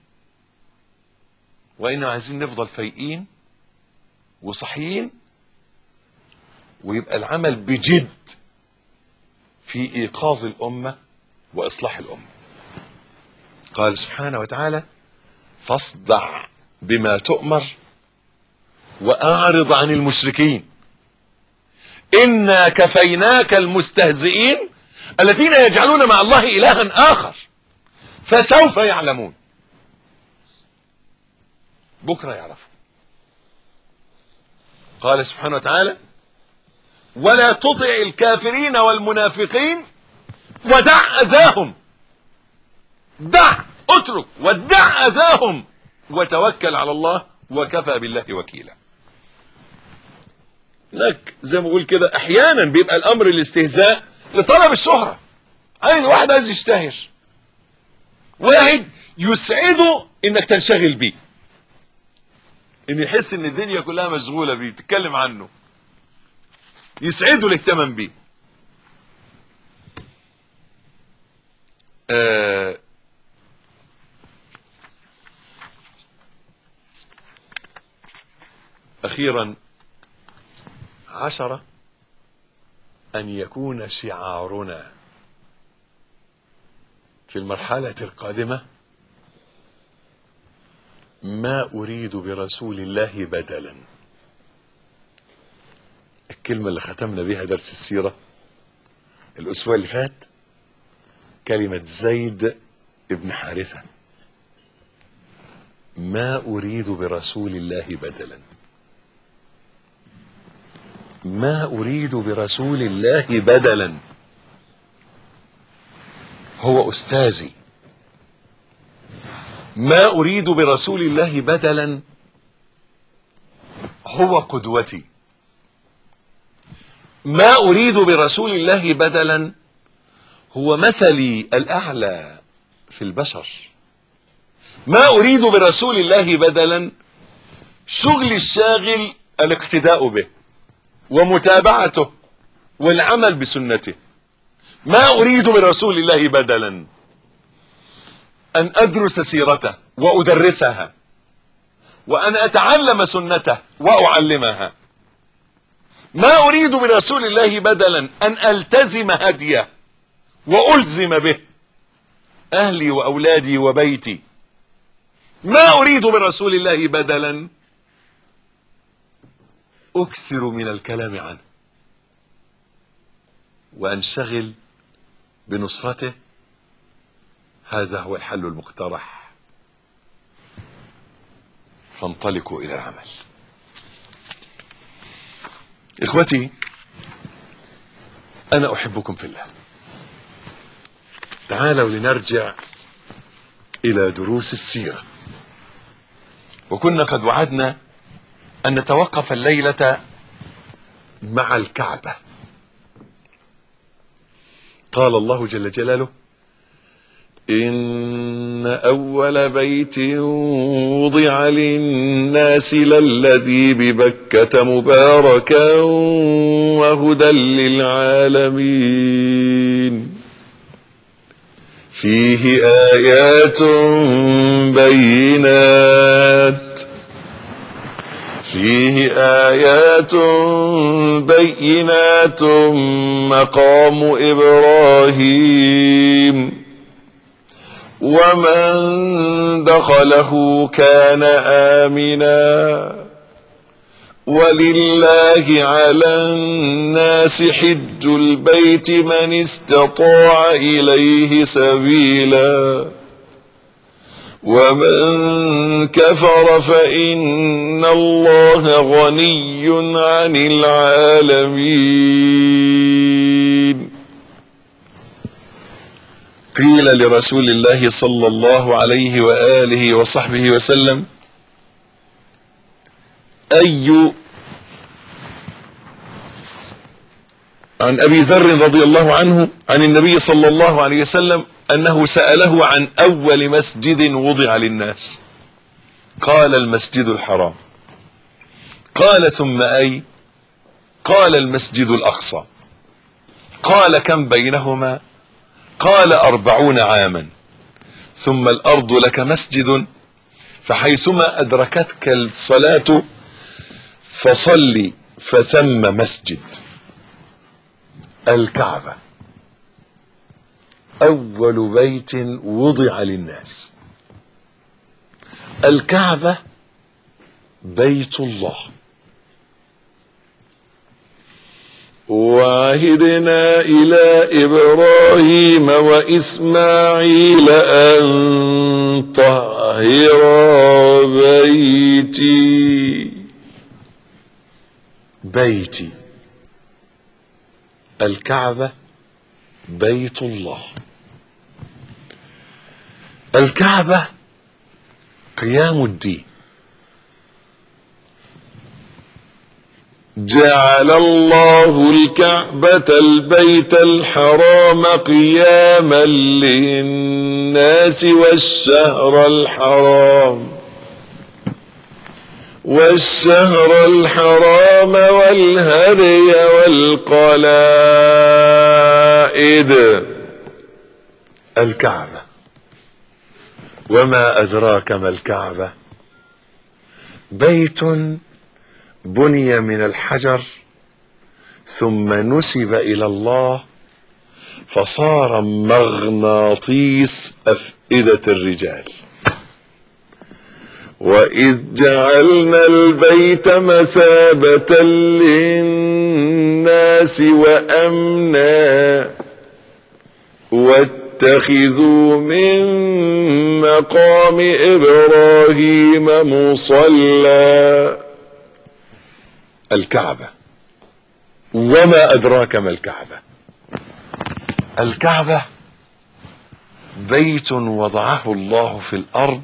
وإنما عايزين نفضل فايقين وصحيين ويبقى العمل بجد في إيقاظ الأمة وإصلاح الأمة قال سبحانه وتعالى فاصدع بما تؤمر وأعرض عن المشركين إنا كفيناك المستهزئين الذين يجعلون مع الله إلها آخر فسوف يعلمون بكرة يعرفوا قال سبحانه وتعالى ولا تطع الكافرين والمنافقين ودع أذاهم دع اترك ودع أذاهم وتوكل على الله وكفى بالله وكيلا لك زي ما بقول كده احيانا بيبقى الامر الاستهزاء لطلب الشهرة عايز واحد عايز يشتهر واحد يسعده انك تنشغل بيه ان يحس ان الدنيا كلها مشغولة بيه تتكلم عنه يسعده الاهتمام بيه آه اخيرا عشرة أن يكون شعارنا في المرحلة القادمة ما أريد برسول الله بدلا الكلمة اللي ختمنا بها درس السيرة الأسبوع اللي فات كلمة زيد ابن حارثة ما أريد برسول الله بدلا ما أريد برسول الله بدلا هو أستاذي ما أريد برسول الله بدلا هو قدوتي ما أريد برسول الله بدلا هو مثلي الأعلى في البشر ما أريد برسول الله بدلا شغل الشاغل الاقتداء به ومتابعته والعمل بسنته ما أريد من رسول الله بدلا أن أدرس سيرته وأدرسها وأن أتعلم سنته وأعلمها ما أريد من رسول الله بدلا أن ألتزم هديه وألزم به أهلي وأولادي وبيتي ما أريد من رسول الله بدلا أكثر من الكلام عنه وأنشغل بنصرته هذا هو الحل المقترح فانطلقوا إلى العمل إخوتي أنا أحبكم في الله تعالوا لنرجع إلى دروس السيرة وكنا قد وعدنا أن نتوقف الليلة مع الكعبة قال الله جل جلاله إن أول بيت وضع للناس للذي ببكة مباركا وهدى للعالمين فيه آيات بينات فيه آيات بينات مقام إبراهيم ومن دخله كان آمنا ولله على الناس حج البيت من استطاع إليه سبيلا ومن كفر فإن الله غني عن العالمين قيل لرسول الله صلى الله عليه وآله وصحبه وسلم أي عن أبي ذر رضي الله عنه عن النبي صلى الله عليه وسلم أنه سأله عن أول مسجد وضع للناس قال المسجد الحرام قال ثم أي قال المسجد الأقصى قال كم بينهما قال أربعون عاما ثم الأرض لك مسجد فحيثما أدركتك الصلاة فصل فثم مسجد الكعبة أول بيت وضع للناس الكعبة بيت الله وعهدنا إلى إبراهيم وإسماعيل أن طهر بيتي بيتي الكعبة بيت الله الكعبة قيام الدين جعل الله الكعبة البيت الحرام قياما للناس والشهر الحرام والشهر الحرام والهدي والقلائد الكعبة وما أدراك ما الكعبة بيت بني من الحجر ثم نسب إلى الله فصار مغناطيس أفئدة الرجال وإذ جعلنا البيت مثابة للناس وأمنا واتخذوا من مقام إبراهيم مصلى الكعبة وما أدراك ما الكعبة الكعبة بيت وضعه الله في الأرض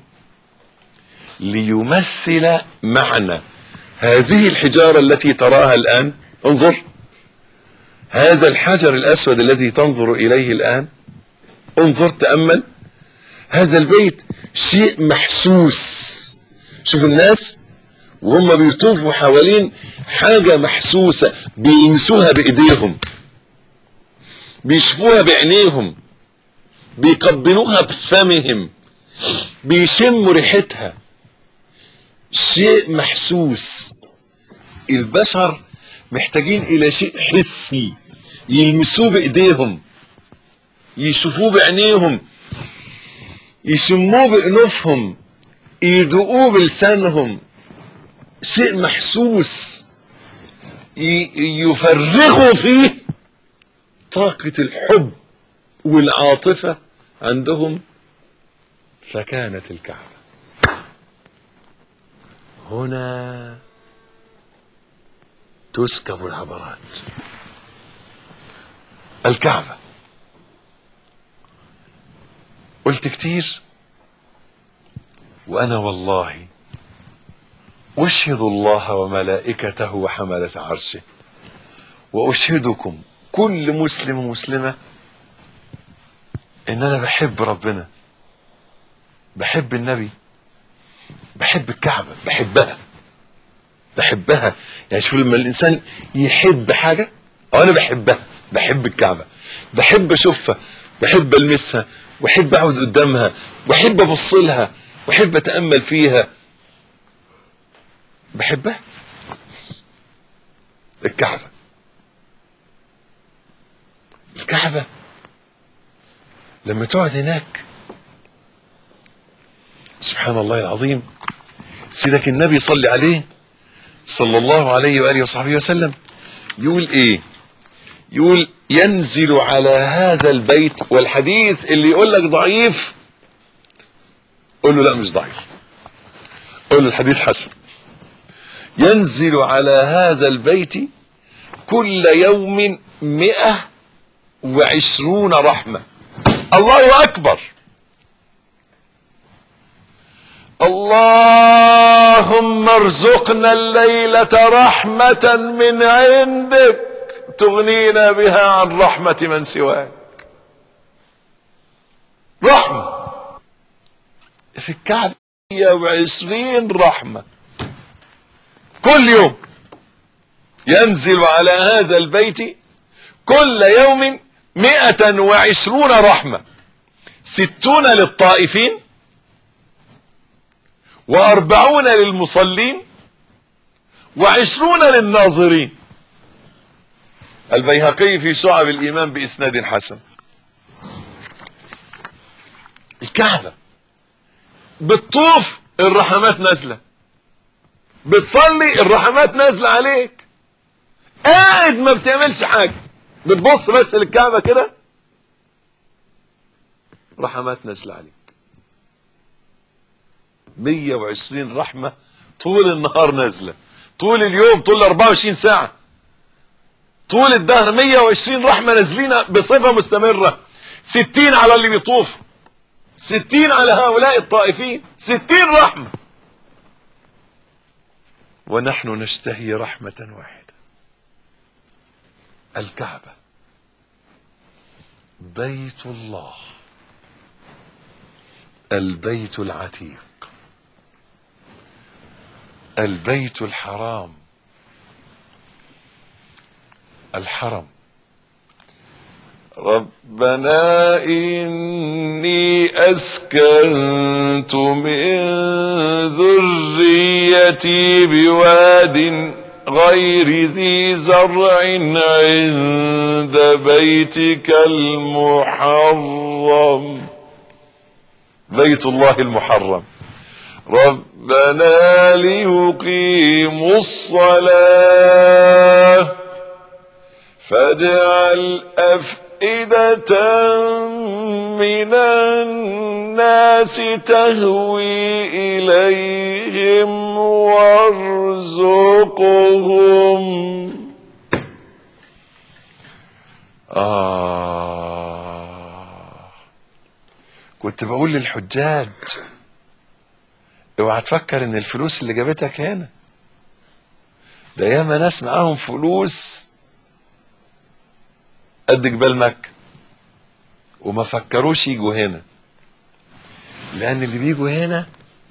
ليمثل معنى هذه الحجارة التي تراها الآن انظر هذا الحجر الأسود الذي تنظر إليه الآن انظر تأمل هذا البيت شيء محسوس شوف الناس وهم بيطوفوا حوالين حاجة محسوسة بينسوها بإيديهم بيشوفوها بعينيهم بيقبلوها بفمهم بيشموا ريحتها شيء محسوس البشر محتاجين الى شيء حسي يلمسوه بايديهم يشوفوه بعينيهم يشموه بانوفهم يدوقوه بلسانهم شيء محسوس يفرغوا فيه طاقة الحب والعاطفة عندهم فكانت الكعبة هنا تسكب العبرات الكعبة قلت كتير وأنا والله أشهد الله وملائكته وحملة عرشه وأشهدكم كل مسلم ومسلمة إن أنا بحب ربنا بحب النبي بحب الكعبة بحبها بحبها يعني شوف لما الإنسان يحب حاجة أو أنا بحبها بحب الكعبة بحب أشوفها بحب ألمسها وأحب أقعد قدامها وأحب أبص لها وأحب أتأمل فيها بحبها الكعبة الكعبة لما تقعد هناك سبحان الله العظيم سيدك النبي صلي عليه صلى الله عليه وآله وصحبه وسلم يقول ايه يقول ينزل على هذا البيت والحديث اللي يقول لك ضعيف قول له لا مش ضعيف قول له الحديث حسن ينزل على هذا البيت كل يوم مئة وعشرون رحمة الله أكبر اللهم ارزقنا الليلة رحمة من عندك تغنينا بها عن رحمة من سواك رحمة في الكعبة 120 رحمة كل يوم ينزل على هذا البيت كل يوم مئة وعشرون رحمة ستون للطائفين وأربعون للمصلين وعشرون للناظرين البيهقي في شعب الإيمان بإسناد حسن الكعبة بتطوف الرحمات نازلة بتصلي الرحمات نازلة عليك قاعد ما بتعملش حاجة بتبص بس للكعبة كده رحمات نازلة عليك 120 رحمة طول النهار نازلة طول اليوم طول 24 ساعة طول الدهر 120 رحمة نازلين بصفة مستمرة 60 على اللي بيطوف 60 على هؤلاء الطائفين 60 رحمة ونحن نشتهي رحمة واحدة الكعبة بيت الله البيت العتيق البيت الحرام الحرم ربنا إني أسكنت من ذريتي بواد غير ذي زرع عند بيتك المحرم بيت الله المحرم ربنا ليقيموا الصلاة فاجعل أفئدة من الناس تهوي إليهم وارزقهم آه كنت بقول للحجاج اوعى تفكر ان الفلوس اللي جابتك هنا ده ياما ناس معاهم فلوس قد جبال مكة وما فكروش يجوا هنا لأن اللي بيجوا هنا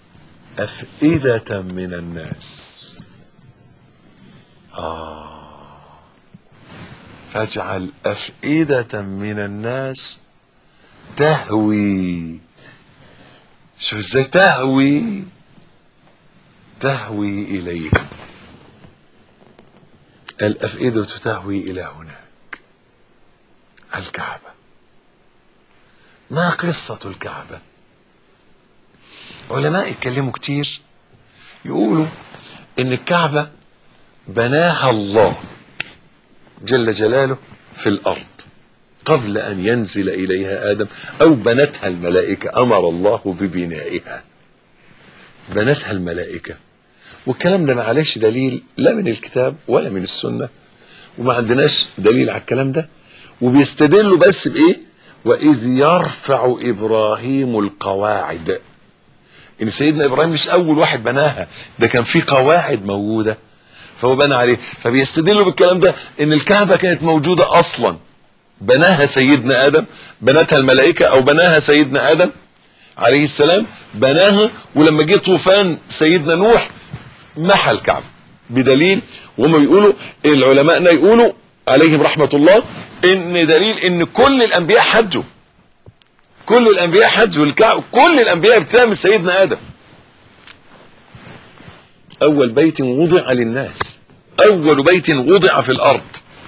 أفئدة من الناس آه فاجعل أفئدة من الناس تهوي شوف ازاي تهوي تهوي إليهم الأفئدة تهوي إلى هناك الكعبة ما قصة الكعبة علماء اتكلموا كتير يقولوا ان الكعبة بناها الله جل جلاله في الارض قبل ان ينزل اليها ادم او بنتها الملائكة امر الله ببنائها بنتها الملائكة والكلام ده معلش دليل لا من الكتاب ولا من السنة وما عندناش دليل على الكلام ده وبيستدلوا بس بايه واذ يرفع ابراهيم القواعد ان سيدنا ابراهيم مش اول واحد بناها ده كان في قواعد موجوده فهو بنى عليه فبيستدلوا بالكلام ده ان الكعبه كانت موجوده اصلا بناها سيدنا ادم بنتها الملائكه او بناها سيدنا ادم عليه السلام بناها ولما جه طوفان سيدنا نوح محى الكعبه بدليل وهم بيقولوا العلماءنا يقولوا عليهم رحمه الله ان دليل ان كل الانبياء حجوا كل الانبياء حجوا الكعبه كل الانبياء ابتداء من سيدنا ادم اول بيت وضع للناس اول بيت وضع في الارض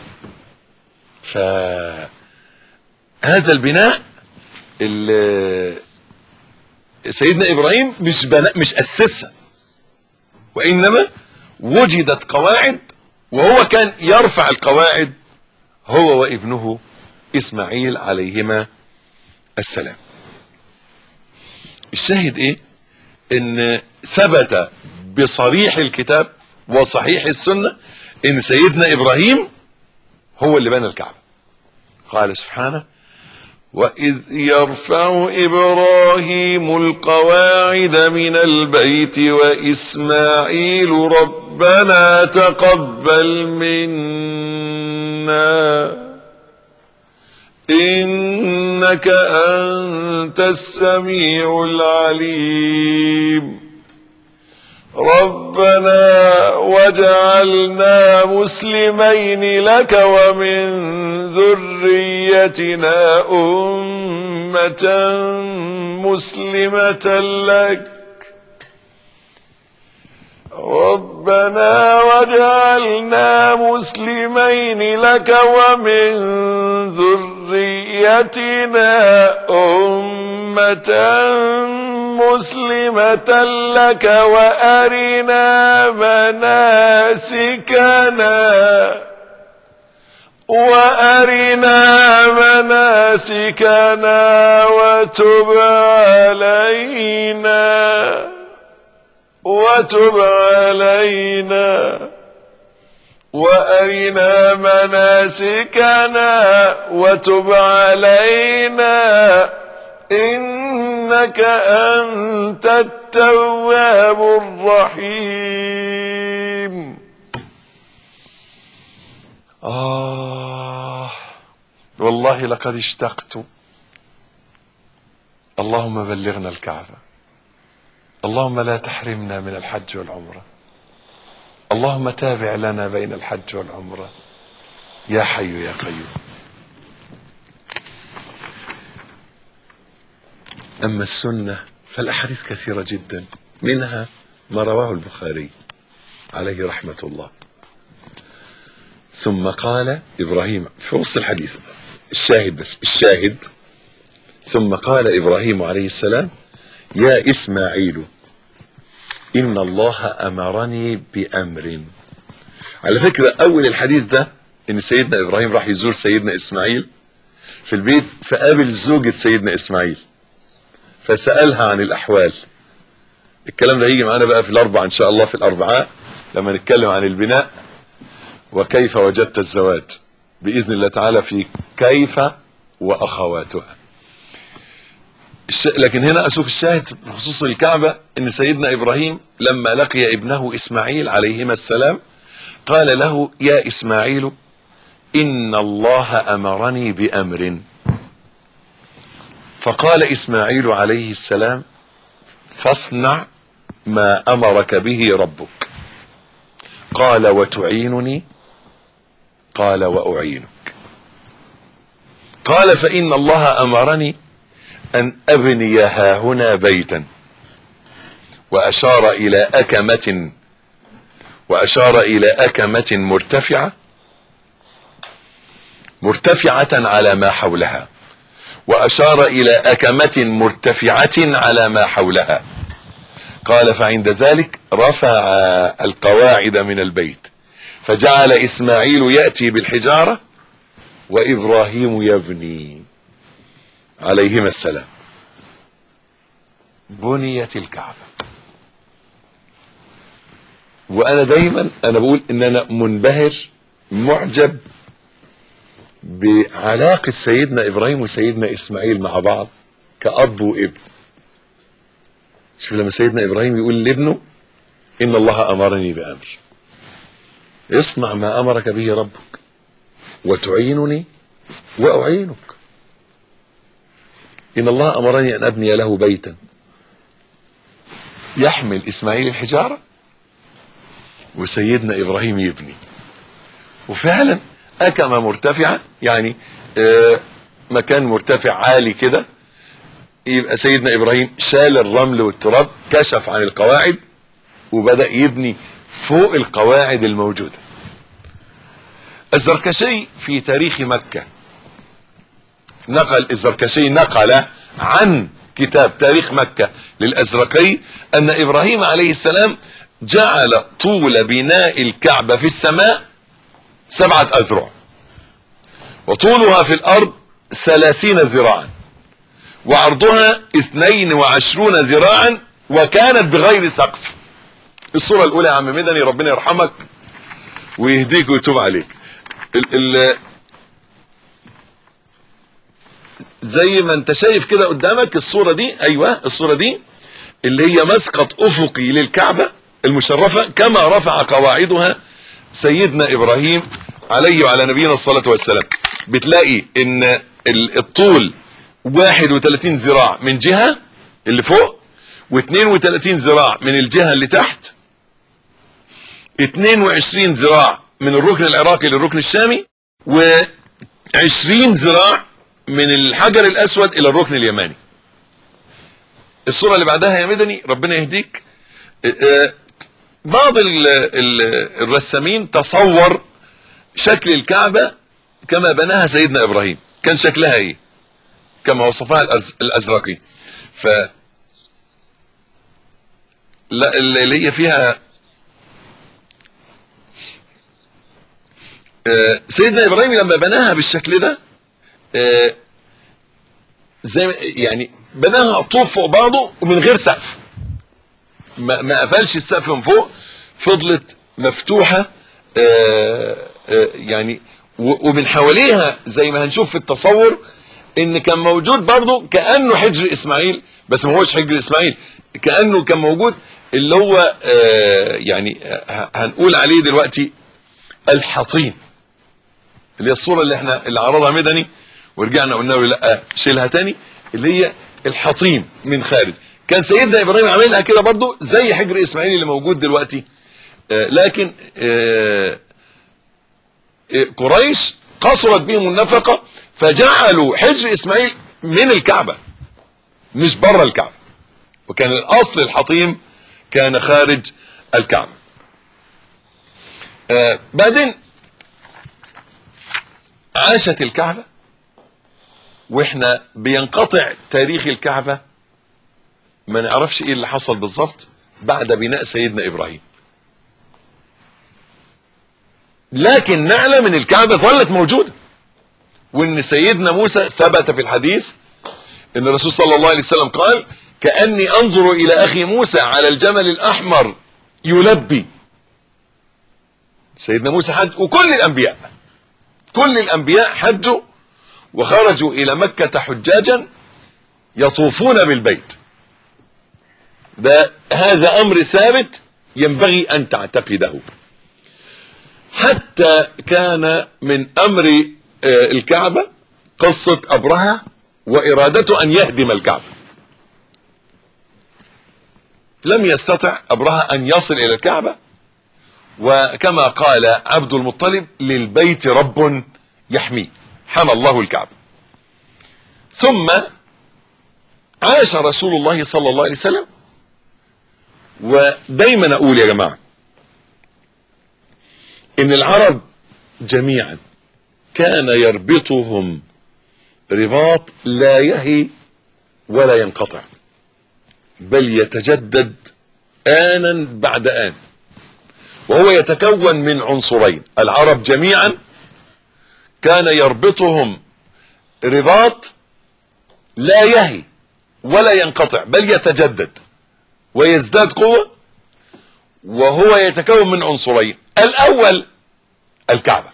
فهذا البناء اللي سيدنا ابراهيم مش بناء مش اسسها وانما وجدت قواعد وهو كان يرفع القواعد هو وابنه اسماعيل عليهما السلام الشاهد ايه ان ثبت بصريح الكتاب وصحيح السنة ان سيدنا ابراهيم هو اللي بنى الكعبة قال سبحانه وإذ يرفع إبراهيم القواعد من البيت وإسماعيل ربنا تقبل منا إنك أنت السميع العليم ربنا وجعلنا مسلمين لك ومن ذريتنا أمة مسلمة لك ربنا وجعلنا مسلمين لك ومن ذريتنا أمة مسلمة لك وأرنا مناسكنا وأرنا مناسكنا وتب علينا وتب علينا وأرنا مناسكنا وتب علينا إنك أنت التواب الرحيم آه والله لقد اشتقت اللهم بلغنا الكعبة اللهم لا تحرمنا من الحج والعمرة اللهم تابع لنا بين الحج والعمرة يا حي يا قيوم أما السنة فالأحاديث كثيرة جدا منها ما رواه البخاري عليه رحمة الله ثم قال إبراهيم في وسط الحديث الشاهد بس الشاهد ثم قال إبراهيم عليه السلام يا إسماعيل إن الله أمرني بأمر على فكرة أول الحديث ده إن سيدنا إبراهيم راح يزور سيدنا إسماعيل في البيت فقابل زوجة سيدنا إسماعيل فسألها عن الأحوال الكلام ده هيجي معانا بقى في الأربع إن شاء الله في الأربعاء لما نتكلم عن البناء وكيف وجدت الزواج بإذن الله تعالى في كيف وأخواتها الش... لكن هنا أشوف الشاهد بخصوص الكعبة إن سيدنا إبراهيم لما لقي ابنه إسماعيل عليهما السلام قال له يا إسماعيل إن الله أمرني بأمر فقال إسماعيل عليه السلام فاصنع ما أمرك به ربك قال وتعينني قال وأعينك قال فإن الله أمرني أن أبني ها هنا بيتا وأشار إلى أكمة وأشار إلى أكمة مرتفعة مرتفعة على ما حولها وأشار إلى أكمة مرتفعة على ما حولها قال فعند ذلك رفع القواعد من البيت فجعل إسماعيل يأتي بالحجارة وإبراهيم يبني عليهما السلام بنيت الكعبة وأنا دايما أنا بقول إن أنا منبهر معجب بعلاقة سيدنا إبراهيم وسيدنا إسماعيل مع بعض كأب وابن شوف لما سيدنا إبراهيم يقول لابنه إن الله أمرني بأمر اصنع ما أمرك به ربك وتعينني وأعينك إن الله أمرني أن أبني له بيتا يحمل إسماعيل الحجارة وسيدنا إبراهيم يبني وفعلا أكمة مرتفعة يعني آه مكان مرتفع عالي كده يبقى سيدنا إبراهيم شال الرمل والتراب كشف عن القواعد وبدأ يبني فوق القواعد الموجودة الزركشي في تاريخ مكة نقل الزركشي نقل عن كتاب تاريخ مكة للأزرقي أن إبراهيم عليه السلام جعل طول بناء الكعبة في السماء سبعة أذرع وطولها في الأرض ثلاثين ذراعا وعرضها اثنين وعشرون ذراعا وكانت بغير سقف الصورة الأولى يا عم مدني ربنا يرحمك ويهديك ويتوب عليك ال ال زي ما انت شايف كده قدامك الصورة دي ايوه الصورة دي اللي هي مسقط افقي للكعبة المشرفة كما رفع قواعدها سيدنا ابراهيم عليه وعلى نبينا الصلاة والسلام بتلاقي ان ال- الطول 31 ذراع من جهة اللي فوق و32 ذراع من الجهة اللي تحت 22 ذراع من الركن العراقي للركن الشامي و20 ذراع من الحجر الاسود الى الركن اليماني الصورة اللي بعدها يا مدني ربنا يهديك آه، آه، بعض ال- ال- الرسامين تصور شكل الكعبة كما بناها سيدنا ابراهيم كان شكلها ايه كما وصفها الأز- الازرقي ف لا اللي هي فيها آه، سيدنا ابراهيم لما بناها بالشكل ده آه، زي ما- يعني بناها طوب فوق بعضه ومن غير سقف ما, ما قفلش السقف من فوق فضلت مفتوحه آه، آه، يعني و- ومن حواليها زي ما هنشوف في التصور ان كان موجود برضه كانه حجر اسماعيل بس ما هوش حجر اسماعيل كانه كان موجود اللي هو آه، يعني آه، هنقول عليه دلوقتي الحصين اللي هي الصوره اللي احنا اللي عرضها مدني ورجعنا قلنا له لا شيلها تاني اللي هي الحصين من خارج كان سيدنا ابراهيم عاملها كده برضو زي حجر اسماعيل اللي موجود دلوقتي آه لكن آه آه، قريش قصرت بهم النفقه فجعلوا حجر اسماعيل من الكعبه مش بره الكعبه وكان الاصل الحطيم كان خارج الكعبه آه بعدين عاشت الكعبة واحنا بينقطع تاريخ الكعبة ما نعرفش ايه اللي حصل بالظبط بعد بناء سيدنا ابراهيم لكن نعلم ان الكعبة ظلت موجودة وان سيدنا موسى ثبت في الحديث ان الرسول صلى الله عليه وسلم قال كأني انظر الى اخي موسى على الجمل الاحمر يلبي سيدنا موسى حج وكل الانبياء كل الانبياء حجوا وخرجوا الى مكة حجاجا يطوفون بالبيت ده هذا امر ثابت ينبغي ان تعتقده حتى كان من امر آه، الكعبة قصة ابرهة وارادته ان يهدم الكعبة لم يستطع ابرهة ان يصل الى الكعبة وكما قال عبد المطلب للبيت رب يحميه حمى الله الكعبة ثم عاش رسول الله صلى الله عليه وسلم ودايما اقول يا جماعة ان العرب جميعا كان يربطهم رباط لا يهي ولا ينقطع بل يتجدد آنا بعد آن وهو يتكون من عنصرين العرب جميعا كان يربطهم رباط لا يهي ولا ينقطع بل يتجدد ويزداد قوة وهو يتكون من عنصرين الاول الكعبة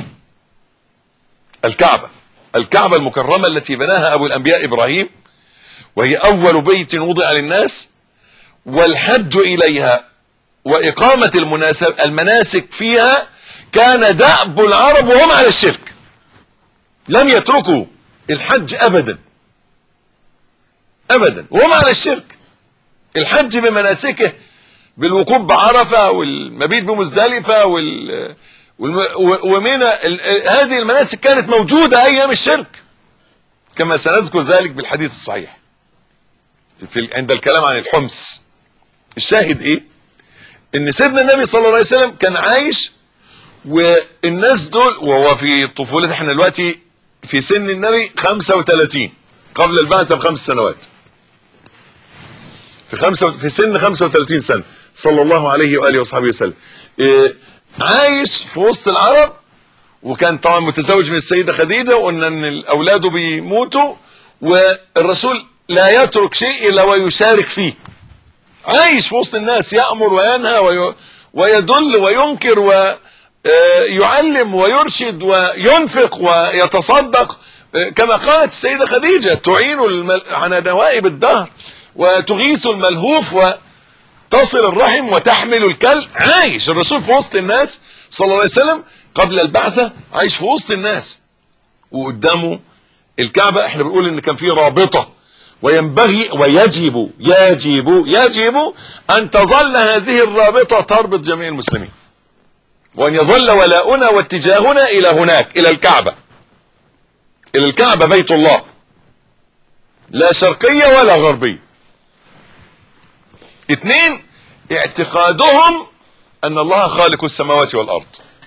الكعبة الكعبة المكرمة التي بناها ابو الانبياء ابراهيم وهي اول بيت وضع للناس والحج اليها واقامة المناسب المناسك فيها كان دأب العرب وهم على الشرك لم يتركوا الحج ابدا ابدا وهم على الشرك الحج بمناسكه بالوقوف بعرفة والمبيت بمزدلفة وال والم- و- ومن ال- هذه المناسك كانت موجودة ايام الشرك كما سنذكر ذلك بالحديث الصحيح في عند الكلام عن الحمص الشاهد ايه ان سيدنا النبي صلى الله عليه وسلم كان عايش والناس دول وهو في طفولته احنا دلوقتي في سن النبي 35 قبل البعثة بخمس سنوات في خمسة في سن 35 سنة صلى الله عليه وآله وصحبه وسلم إيه عايش في وسط العرب وكان طبعا متزوج من السيدة خديجة وقلنا ان اولاده بيموتوا والرسول لا يترك شيء الا ويشارك فيه عايش في وسط الناس يأمر وينهى وي... ويدل وينكر ويعلم ويرشد وينفق ويتصدق كما قالت السيدة خديجة تعين المل... على نوائب الدهر وتغيث الملهوف وتصل الرحم وتحمل الكلب عايش الرسول في وسط الناس صلى الله عليه وسلم قبل البعثة عايش في وسط الناس وقدامه الكعبة احنا بنقول ان كان في رابطة وينبغي ويجب يجب يجب ان تظل هذه الرابطة تربط جميع المسلمين وان يظل ولاؤنا واتجاهنا الى هناك الى الكعبة الى الكعبة بيت الله لا شرقية ولا غربية اثنين اعتقادهم ان الله خالق السماوات والارض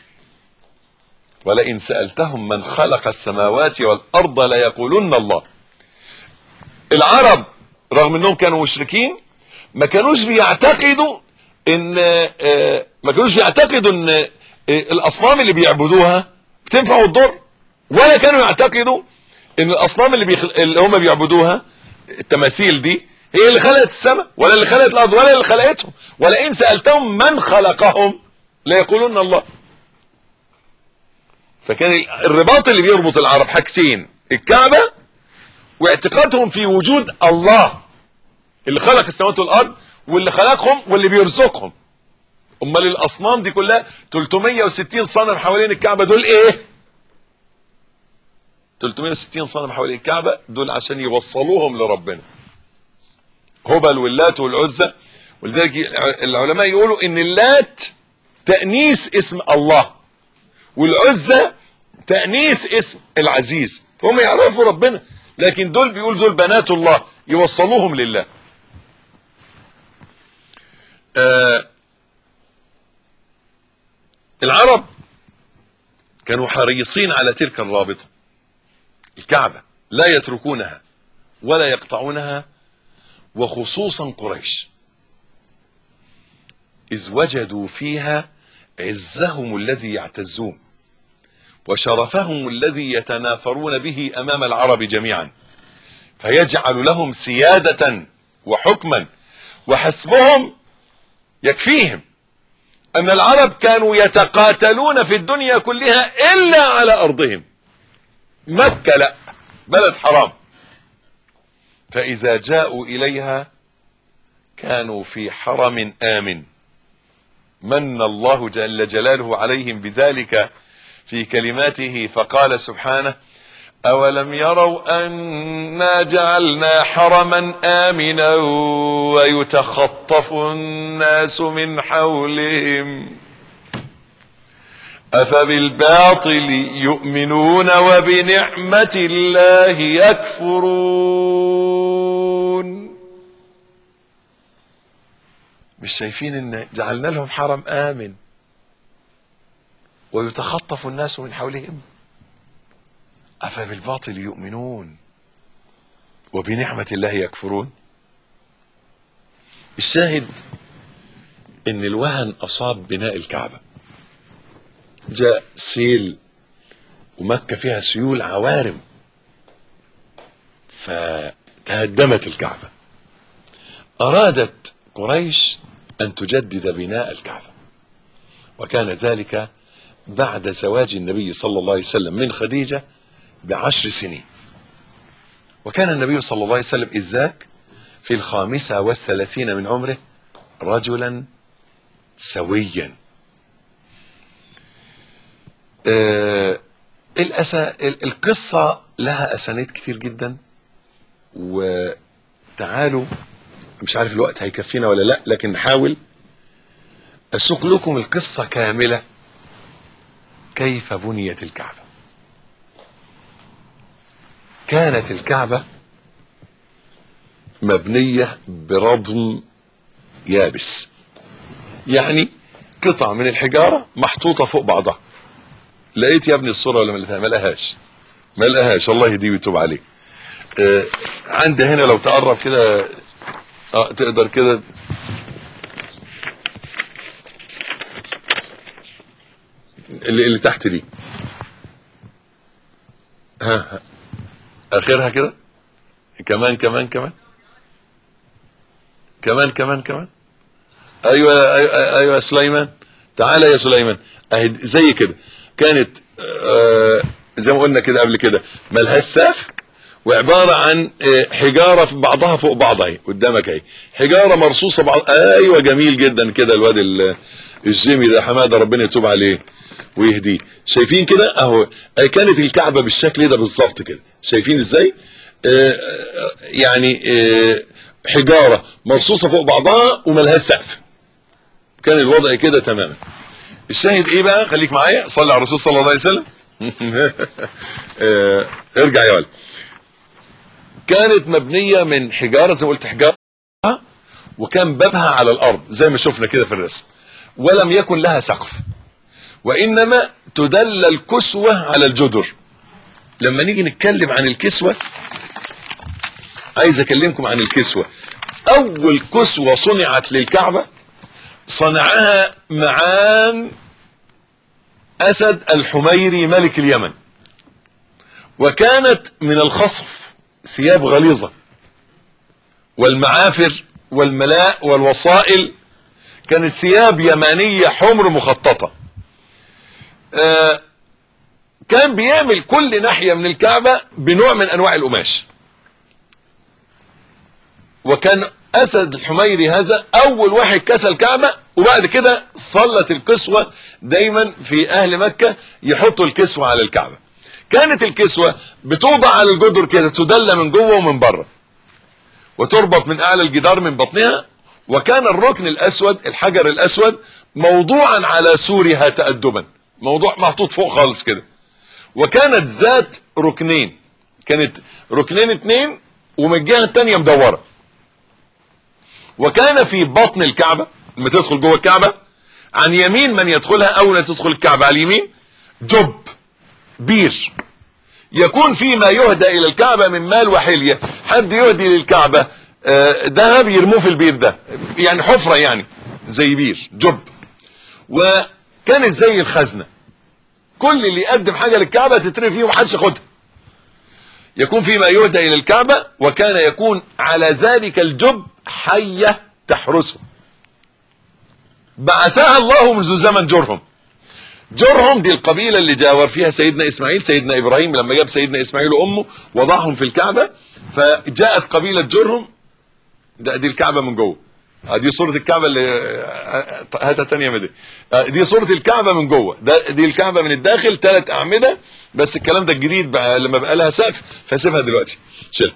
ولئن سألتهم من خلق السماوات والارض ليقولن الله العرب رغم انهم كانوا مشركين ما كانوش بيعتقدوا ان ما كانوش بيعتقدوا ان الاصنام اللي بيعبدوها بتنفع وتضر ولا كانوا يعتقدوا ان الاصنام اللي, بيخل... اللي هم بيعبدوها التماثيل دي هي اللي خلقت السماء ولا اللي خلقت الارض ولا اللي خلقتهم ولئن سالتهم من خلقهم ليقولون الله فكان الرباط اللي بيربط العرب حاجتين الكعبه واعتقادهم في وجود الله اللي خلق السماوات والارض واللي خلقهم واللي بيرزقهم امال الاصنام دي كلها 360 صنم حوالين الكعبه دول ايه 360 صنم حوالين الكعبه دول عشان يوصلوهم لربنا هبل واللات والعزى ولذلك العلماء يقولوا ان اللات تانيث اسم الله والعزى تانيث اسم العزيز هم يعرفوا ربنا لكن دول بيقول دول بنات الله يوصلوهم لله آه العرب كانوا حريصين على تلك الرابطة الكعبة لا يتركونها ولا يقطعونها وخصوصا قريش إذ وجدوا فيها عزهم الذي يعتزون وشرفهم الذي يتنافرون به امام العرب جميعا فيجعل لهم سيادة وحكما وحسبهم يكفيهم ان العرب كانوا يتقاتلون في الدنيا كلها الا على ارضهم مكة لا بلد حرام فاذا جاءوا اليها كانوا في حرم امن من الله جل جلاله عليهم بذلك في كلماته فقال سبحانه أولم يروا أنا جعلنا حرما آمنا ويتخطف الناس من حولهم أفبالباطل يؤمنون وبنعمة الله يكفرون مش شايفين ان جعلنا لهم حرم آمن ويتخطف الناس من حولهم أفبالباطل يؤمنون وبنعمة الله يكفرون الشاهد ان الوهن اصاب بناء الكعبة جاء سيل ومكة فيها سيول عوارم فتهدمت الكعبة ارادت قريش ان تجدد بناء الكعبة وكان ذلك بعد زواج النبي صلى الله عليه وسلم من خديجة بعشر سنين وكان النبي صلى الله عليه وسلم إذ ذاك في الخامسة والثلاثين من عمره رجلا سويا آه الأسا القصة لها أسانيد كتير جدا وتعالوا مش عارف الوقت هيكفينا ولا لا لكن نحاول أسوق لكم القصة كاملة كيف بنيت الكعبة كانت الكعبة مبنية برضم يابس يعني قطع من الحجارة محطوطة فوق بعضها لقيت يا ابني الصورة ولا ما لقيتها ما لقاهاش ما لقاهاش الله يهديه ويتوب عليه آه عندي هنا لو تقرب كده اه تقدر كده اللي, اللي تحت دي ها, ها. اخرها كده كمان كمان كمان كمان كمان كمان ايوه ايوه, أيوة سليمان تعالى يا سليمان اهي زي كده كانت آه زي ما قلنا كده قبل كده ملهاش سقف وعباره عن آه حجاره في بعضها فوق بعضها اهي قدامك اهي حجاره مرصوصه بعض ايوه جميل جدا كده الواد الجيمي ده حماده ربنا يتوب عليه ويهديه شايفين كده اهو كانت الكعبه بالشكل ده بالظبط كده شايفين ازاي آه يعني آه حجاره مرصوصه فوق بعضها وملهاش سقف كان الوضع كده تماما الشاهد ايه بقى خليك معايا صلي على الرسول صلى الله عليه وسلم اه ارجع يا ولد كانت مبنيه من حجاره زي ما قلت حجاره وكان بابها على الارض زي ما شفنا كده في الرسم ولم يكن لها سقف وانما تدل الكسوه على الجدر لما نيجي نتكلم عن الكسوه عايز اكلمكم عن الكسوه اول كسوه صنعت للكعبه صنعها معان اسد الحميري ملك اليمن وكانت من الخصف ثياب غليظه والمعافر والملاء والوصائل كانت ثياب يمانيه حمر مخططه آه كان بيعمل كل ناحيه من الكعبه بنوع من انواع القماش وكان اسد الحميري هذا اول واحد كسى الكعبه وبعد كده صلت الكسوه دايما في اهل مكه يحطوا الكسوه على الكعبه كانت الكسوه بتوضع على الجدر كده تدلى من جوه ومن بره وتربط من اعلى الجدار من بطنها وكان الركن الاسود الحجر الاسود موضوعا على سورها تادبا موضوع محطوط فوق خالص كده وكانت ذات ركنين كانت ركنين اتنين ومن الجهه الثانيه مدوره وكان في بطن الكعبة لما تدخل جوه الكعبة عن يمين من يدخلها أول ما تدخل الكعبة على اليمين جب بير يكون فيما يهدى إلى الكعبة من مال وحلية حد يهدي للكعبة ذهب يرموه في البير ده يعني حفرة يعني زي بير جب وكانت زي الخزنة كل اللي يقدم حاجة للكعبة تترمي فيه ومحدش ياخدها يكون فيما يهدى إلى الكعبة وكان يكون على ذلك الجب حية تحرسه بعثها الله منذ زمن جرهم جرهم دي القبيلة اللي جاور فيها سيدنا إسماعيل سيدنا إبراهيم لما جاب سيدنا إسماعيل وأمه وضعهم في الكعبة فجاءت قبيلة جرهم ده دي الكعبة من جوه دي صورة الكعبة اللي هاتها تانية مدي دي صورة الكعبة من جوه ده دي الكعبة من الداخل ثلاث أعمدة بس الكلام ده الجديد بقى لما بقى لها سقف فسيبها دلوقتي شيل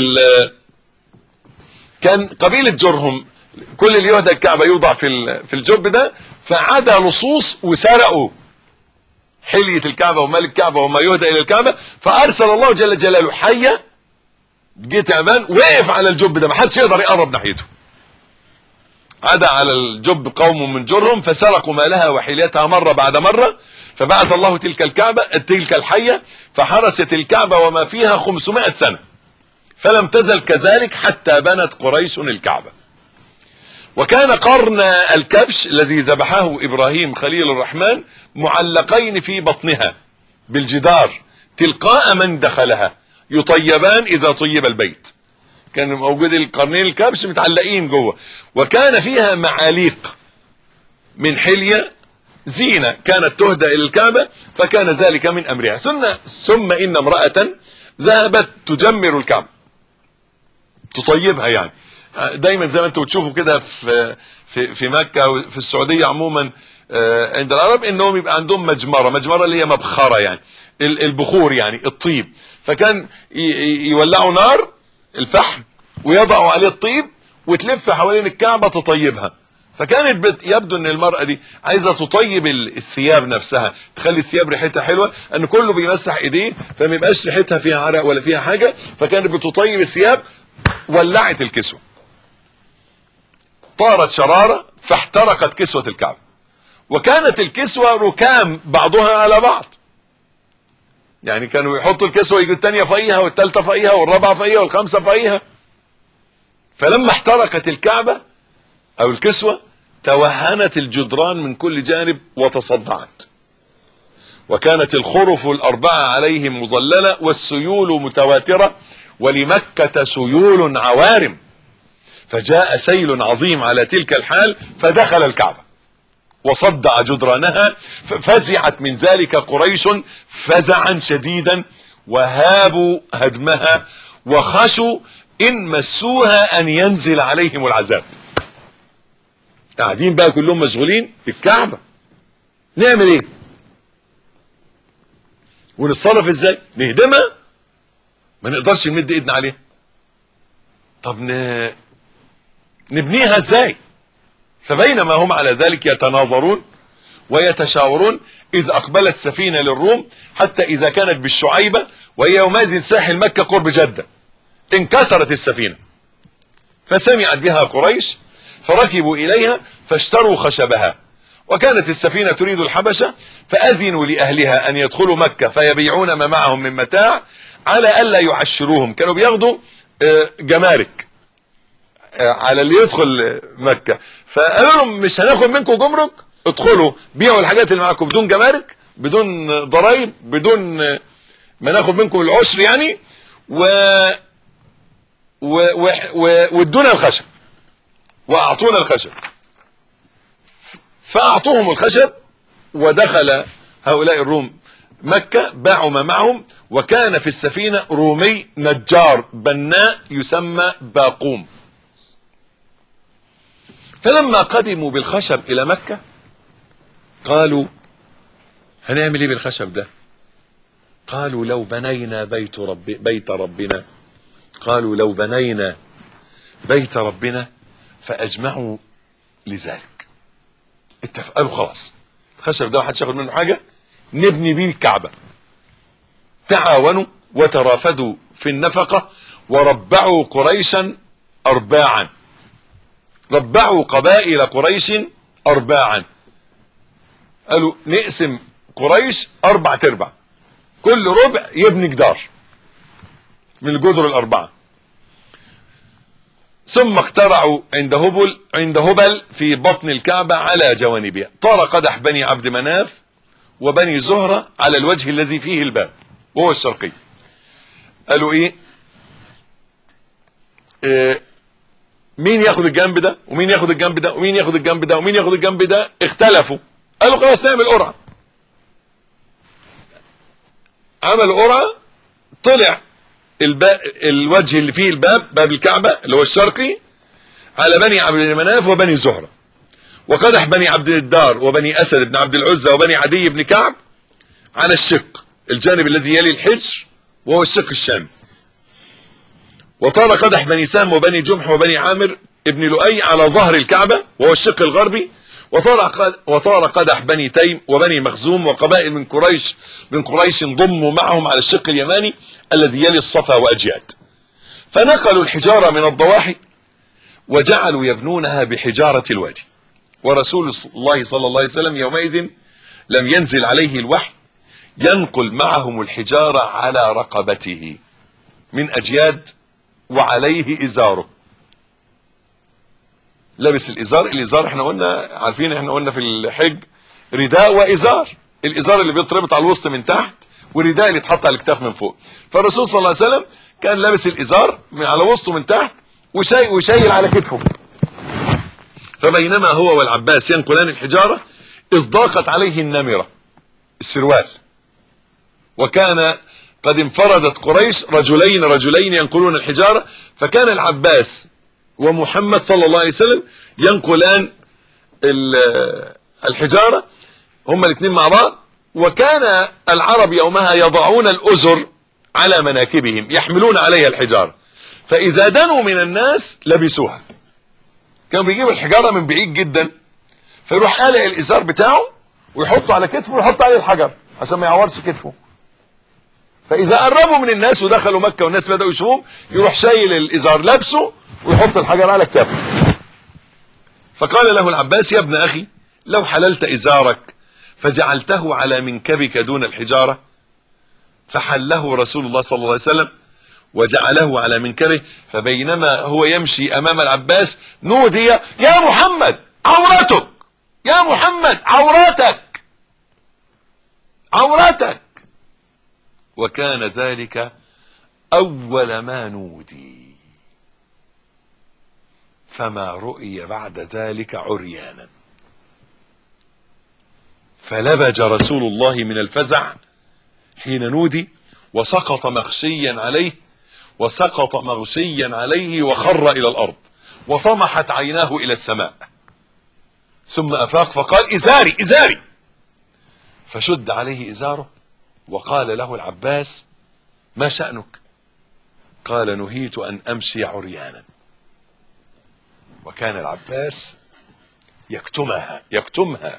كان قبيلة جرهم كل اللي يهدى الكعبة يوضع في في الجب ده فعدا لصوص وسرقوا حلية الكعبة ومال الكعبة وما يهدى إلى الكعبة فأرسل الله جل جلاله حية جه تعبان وقف على الجب ده ما حدش يقدر يقرب ناحيته عدا على الجب قوم من جرهم فسرقوا مالها وحليتها مرة بعد مرة فبعث الله تلك الكعبة تلك الحية فحرست الكعبة وما فيها 500 سنة فلم تزل كذلك حتى بنت قريش الكعبة وكان قرن الكبش الذي ذبحه إبراهيم خليل الرحمن معلقين في بطنها بالجدار تلقاء من دخلها يطيبان إذا طيب البيت كان موجود القرنين الكبش متعلقين جوه وكان فيها معاليق من حلية زينة كانت تهدى إلى الكعبة فكان ذلك من أمرها ثم, ثم إن امرأة ذهبت تجمر الكعبة تطيبها يعني دايما زي ما انتم بتشوفوا كده في في في مكه وفي السعوديه عموما عند العرب انهم يبقى عندهم مجمره مجمره اللي هي مبخره يعني البخور يعني الطيب فكان يولعوا نار الفحم ويضعوا عليه الطيب وتلف حوالين الكعبه تطيبها فكانت بت... يبدو ان المرأة دي عايزة تطيب الثياب نفسها تخلي الثياب ريحتها حلوة ان كله بيمسح ايديه فما يبقاش ريحتها فيها عرق ولا فيها حاجة فكانت بتطيب الثياب ولعت الكسوة طارت شرارة فاحترقت كسوة الكعبة وكانت الكسوة ركام بعضها على بعض يعني كانوا يحطوا الكسوة يجوا الثانية فوقيها والثالثة فوقيها والرابعة فوقيها والخامسة فوقيها فلما احترقت الكعبة او الكسوة توهنت الجدران من كل جانب وتصدعت وكانت الخرف الاربعة عليهم مظللة والسيول متواترة ولمكة سيول عوارم فجاء سيل عظيم على تلك الحال فدخل الكعبة وصدع جدرانها ففزعت من ذلك قريش فزعا شديدا وهابوا هدمها وخشوا إن مسوها أن ينزل عليهم العذاب قاعدين بقى كلهم مشغولين الكعبة نعمل ايه ونتصرف ازاي نهدمها ما نقدرش نمد ايدنا عليها طب ن... نبنيها ازاي فبينما هم على ذلك يتناظرون ويتشاورون إذ أقبلت سفينة للروم حتى إذا كانت بالشعيبة وهي يومئذ ساحل مكة قرب جدة انكسرت السفينة فسمعت بها قريش فركبوا إليها فاشتروا خشبها وكانت السفينة تريد الحبشة فأذنوا لأهلها أن يدخلوا مكة فيبيعون ما معهم من متاع على ألا يعشروهم كانوا بياخدوا جمارك على اللي يدخل مكة فقالوا لهم مش هناخد منكم جمرك ادخلوا بيعوا الحاجات اللي معاكم بدون جمارك بدون ضرائب بدون ما ناخد منكم العشر يعني و و و وادونا الخشب واعطونا الخشب فاعطوهم الخشب ودخل هؤلاء الروم مكة باعوا ما معهم وكان في السفينة رومي نجار بناء يسمى باقوم فلما قدموا بالخشب الى مكة قالوا هنعمل ايه بالخشب ده قالوا لو بنينا بيت رب بيت ربنا قالوا لو بنينا بيت ربنا فاجمعوا لذلك اتفقوا خلاص الخشب ده محدش ياخد منه حاجه نبني بيه الكعبه تعاونوا وترافدوا في النفقه وربعوا قريشا ارباعا ربعوا قبائل قريش ارباعا قالوا نقسم قريش اربع تربع كل ربع يبني جدار من الجذر الاربعه ثم اقترعوا عند هبل عند هبل في بطن الكعبة على جوانبها طار قدح بني عبد مناف وبني زهرة على الوجه الذي فيه الباب وهو الشرقي قالوا ايه, إيه مين ياخد الجنب ده ومين ياخد الجنب ده ومين ياخد الجنب ده ومين ياخد الجنب ده اختلفوا قالوا خلاص نعمل قرعه عملوا قرعه طلع الباب الوجه اللي فيه الباب باب الكعبة اللي هو الشرقي على بني عبد المناف وبني زهرة وقدح بني عبد الدار وبني أسد بن عبد العزى وبني عدي بن كعب على الشق الجانب الذي يلي الحجر وهو الشق الشامي وطال قدح بني سام وبني جمح وبني عامر ابن لؤي على ظهر الكعبة وهو الشق الغربي وطار وطار قدح بني تيم وبني مخزوم وقبائل من قريش من قريش ضموا معهم على الشق اليماني الذي يلي الصفا واجياد فنقلوا الحجاره من الضواحي وجعلوا يبنونها بحجاره الوادي ورسول الله صلى الله عليه وسلم يومئذ لم ينزل عليه الوحي ينقل معهم الحجاره على رقبته من اجياد وعليه ازاره لابس الازار الازار احنا قلنا عارفين احنا قلنا في الحج رداء وازار الازار اللي بيتربط على الوسط من تحت والرداء اللي اتحط على الكتاف من فوق فالرسول صلى الله عليه وسلم كان لابس الازار من على وسطه من تحت وشايل وشايل على كتفه فبينما هو والعباس ينقلان الحجاره اذ ضاقت عليه النمره السروال وكان قد انفردت قريش رجلين رجلين ينقلون الحجاره فكان العباس ومحمد صلى الله عليه وسلم ينقلان الحجاره هما الاثنين مع بعض وكان العرب يومها يضعون الأزر على مناكبهم يحملون عليها الحجارة فإذا دنوا من الناس لبسوها كانوا بيجيبوا الحجارة من بعيد جدا فيروح قالع الإزار بتاعه ويحطه على كتفه ويحط عليه الحجر عشان ما يعورش كتفه فإذا قربوا من الناس ودخلوا مكة والناس بدأوا يشوفوهم يروح شايل الإزار لابسه ويحط الحجر على كتافه فقال له العباس يا ابن أخي لو حللت إزارك فجعلته على منكبك دون الحجارة فحله رسول الله صلى الله عليه وسلم وجعله على منكبه فبينما هو يمشي أمام العباس نودي يا محمد عورتك يا محمد عورتك عورتك وكان ذلك أول ما نودي فما رؤي بعد ذلك عريانا فلبج رسول الله من الفزع حين نودي وسقط مغشيا عليه وسقط مغشيا عليه وخر الى الارض وطمحت عيناه الى السماء ثم افاق فقال ازاري ازاري فشد عليه ازاره وقال له العباس ما شأنك قال نهيت ان امشي عريانا وكان العباس يكتمها يكتمها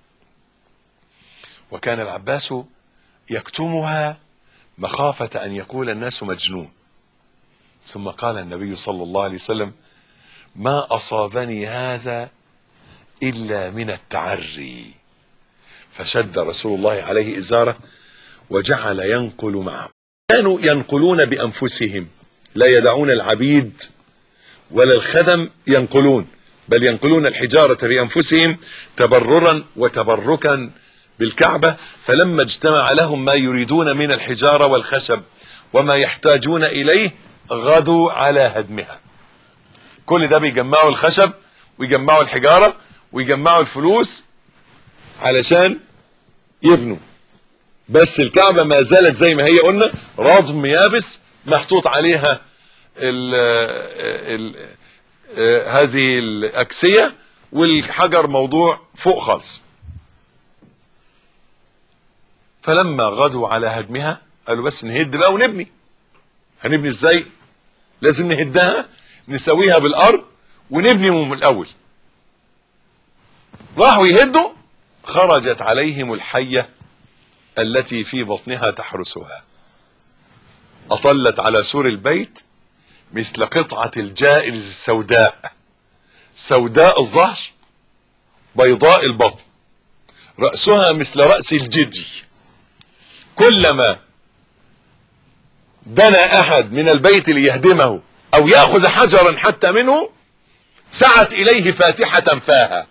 وكان العباس يكتمها مخافة أن يقول الناس مجنون ثم قال النبي صلى الله عليه وسلم ما أصابني هذا إلا من التعري فشد رسول الله عليه إزاره وجعل ينقل معه كانوا ينقلون بأنفسهم لا يدعون العبيد ولا الخدم ينقلون بل ينقلون الحجارة بأنفسهم تبررا وتبركا بالكعبة فلما اجتمع لهم ما يريدون من الحجارة والخشب وما يحتاجون إليه غدوا على هدمها كل ده بيجمعوا الخشب ويجمعوا الحجارة ويجمعوا الفلوس علشان يبنوا بس الكعبة ما زالت زي ما هي قلنا رضم يابس محطوط عليها ال ال هذه الأكسية والحجر موضوع فوق خالص فلما غدوا على هدمها قالوا بس نهد بقى ونبني هنبني ازاي لازم نهدها نسويها بالارض ونبني من الاول راحوا يهدوا خرجت عليهم الحية التي في بطنها تحرسها اطلت على سور البيت مثل قطعة الجائز السوداء سوداء الظهر بيضاء البطن رأسها مثل رأس الجدي كلما بنى احد من البيت ليهدمه او ياخذ حجرا حتى منه سعت اليه فاتحة فاها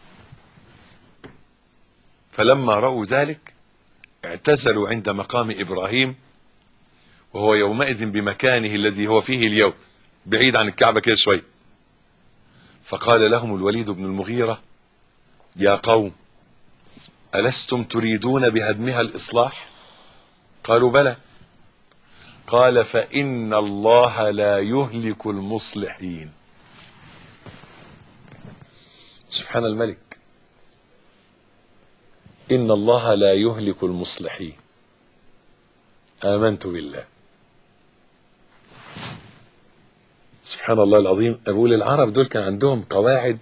فلما رأوا ذلك اعتزلوا عند مقام ابراهيم وهو يومئذ بمكانه الذي هو فيه اليوم بعيد عن الكعبة كده شوي فقال لهم الوليد بن المغيرة يا قوم ألستم تريدون بهدمها الإصلاح قالوا بلى قال فإن الله لا يهلك المصلحين سبحان الملك إن الله لا يهلك المصلحين آمنت بالله سبحان الله العظيم أقول العرب دول كان عندهم قواعد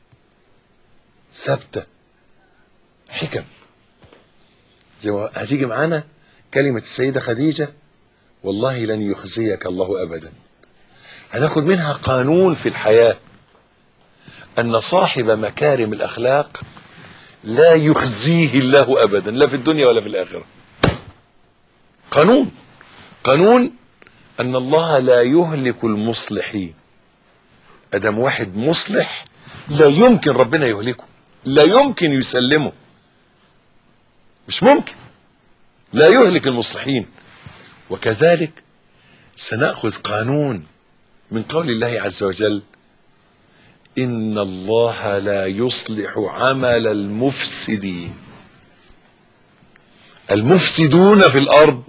ثابتة حكم زي ما هتيجي معانا كلمة السيدة خديجة والله لن يخزيك الله أبدا هناخد منها قانون في الحياة أن صاحب مكارم الأخلاق لا يخزيه الله أبدا لا في الدنيا ولا في الآخرة قانون قانون أن الله لا يهلك المصلحين أدم واحد مصلح لا يمكن ربنا يهلكه لا يمكن يسلمه مش ممكن لا يهلك المصلحين وكذلك سنأخذ قانون من قول الله عز وجل إن الله لا يصلح عمل المفسدين المفسدون في الأرض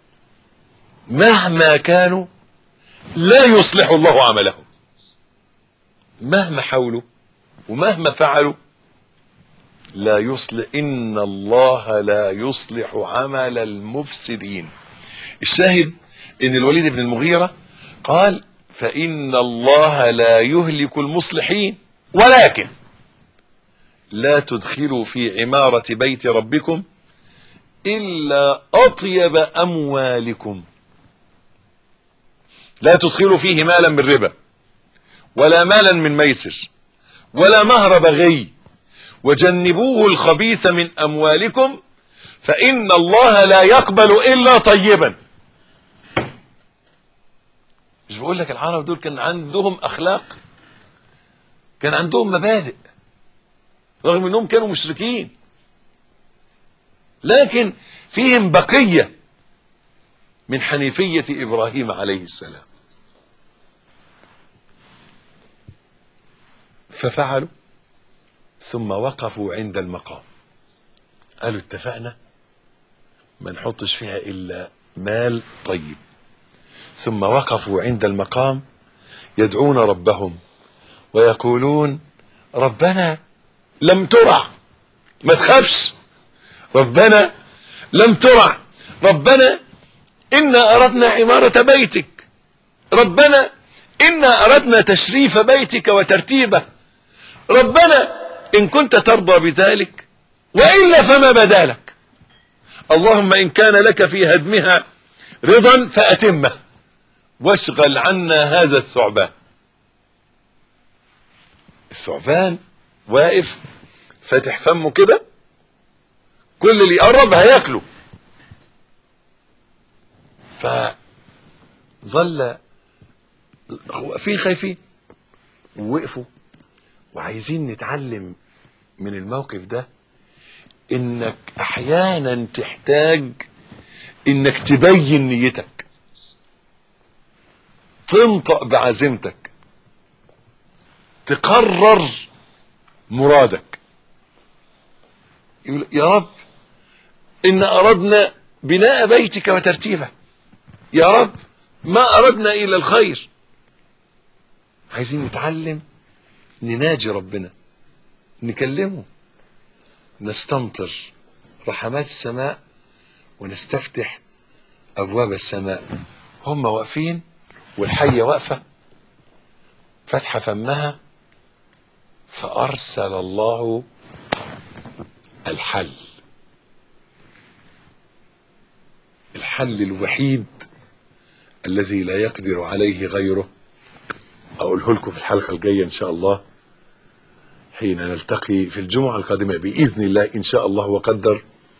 مهما كانوا لا يصلح الله عملهم مهما حاولوا ومهما فعلوا لا يصلح إن الله لا يصلح عمل المفسدين الشاهد إن الوليد بن المغيرة قال فإن الله لا يهلك المصلحين ولكن لا تدخلوا في عمارة بيت ربكم إلا أطيب أموالكم لا تدخلوا فيه مالا من ربا ولا مالا من ميسر ولا مهر بغي وجنبوه الخبيث من أموالكم فإن الله لا يقبل إلا طيبا مش بقول لك العرب دول كان عندهم أخلاق كان عندهم مبادئ رغم أنهم كانوا مشركين لكن فيهم بقية من حنيفية إبراهيم عليه السلام ففعلوا ثم وقفوا عند المقام قالوا اتفقنا ما نحطش فيها الا مال طيب ثم وقفوا عند المقام يدعون ربهم ويقولون ربنا لم ترع ما تخافش ربنا لم ترع ربنا إنا أردنا عمارة بيتك ربنا إنا أردنا تشريف بيتك وترتيبه ربنا إن كنت ترضى بذلك وإلا فما بدالك اللهم إن كان لك في هدمها رضا فأتمه واشغل عنا هذا الثعبان الثعبان واقف فاتح فمه كده كل اللي يقرب هياكله فظل واقفين خايفين ووقفوا وعايزين نتعلم من الموقف ده انك احيانا تحتاج انك تبين نيتك تنطق بعزيمتك تقرر مرادك يقول يا رب إن أردنا بناء بيتك وترتيبه يا رب ما أردنا إلا الخير عايزين نتعلم نناجي ربنا نكلمه نستمطر رحمات السماء ونستفتح أبواب السماء هم واقفين والحية واقفة فتح فمها فأرسل الله الحل الحل الوحيد الذي لا يقدر عليه غيره أقوله لكم في الحلقة الجاية إن شاء الله حين نلتقي في الجمعة القادمة بإذن الله إن شاء الله وقدر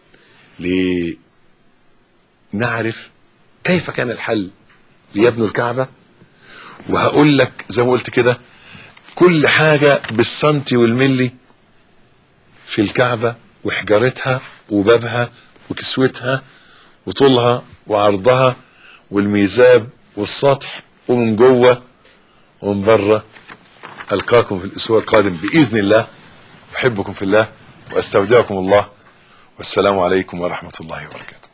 لنعرف كيف كان الحل ليبنوا الكعبة وهقول لك زي ما قلت كده كل حاجة بالسنتي والملي في الكعبة وحجارتها وبابها وكسوتها وطولها وعرضها والميزاب والسطح ومن جوه ومن بره ألقاكم في الأسبوع القادم بإذن الله أحبكم في الله وأستودعكم الله والسلام عليكم ورحمة الله وبركاته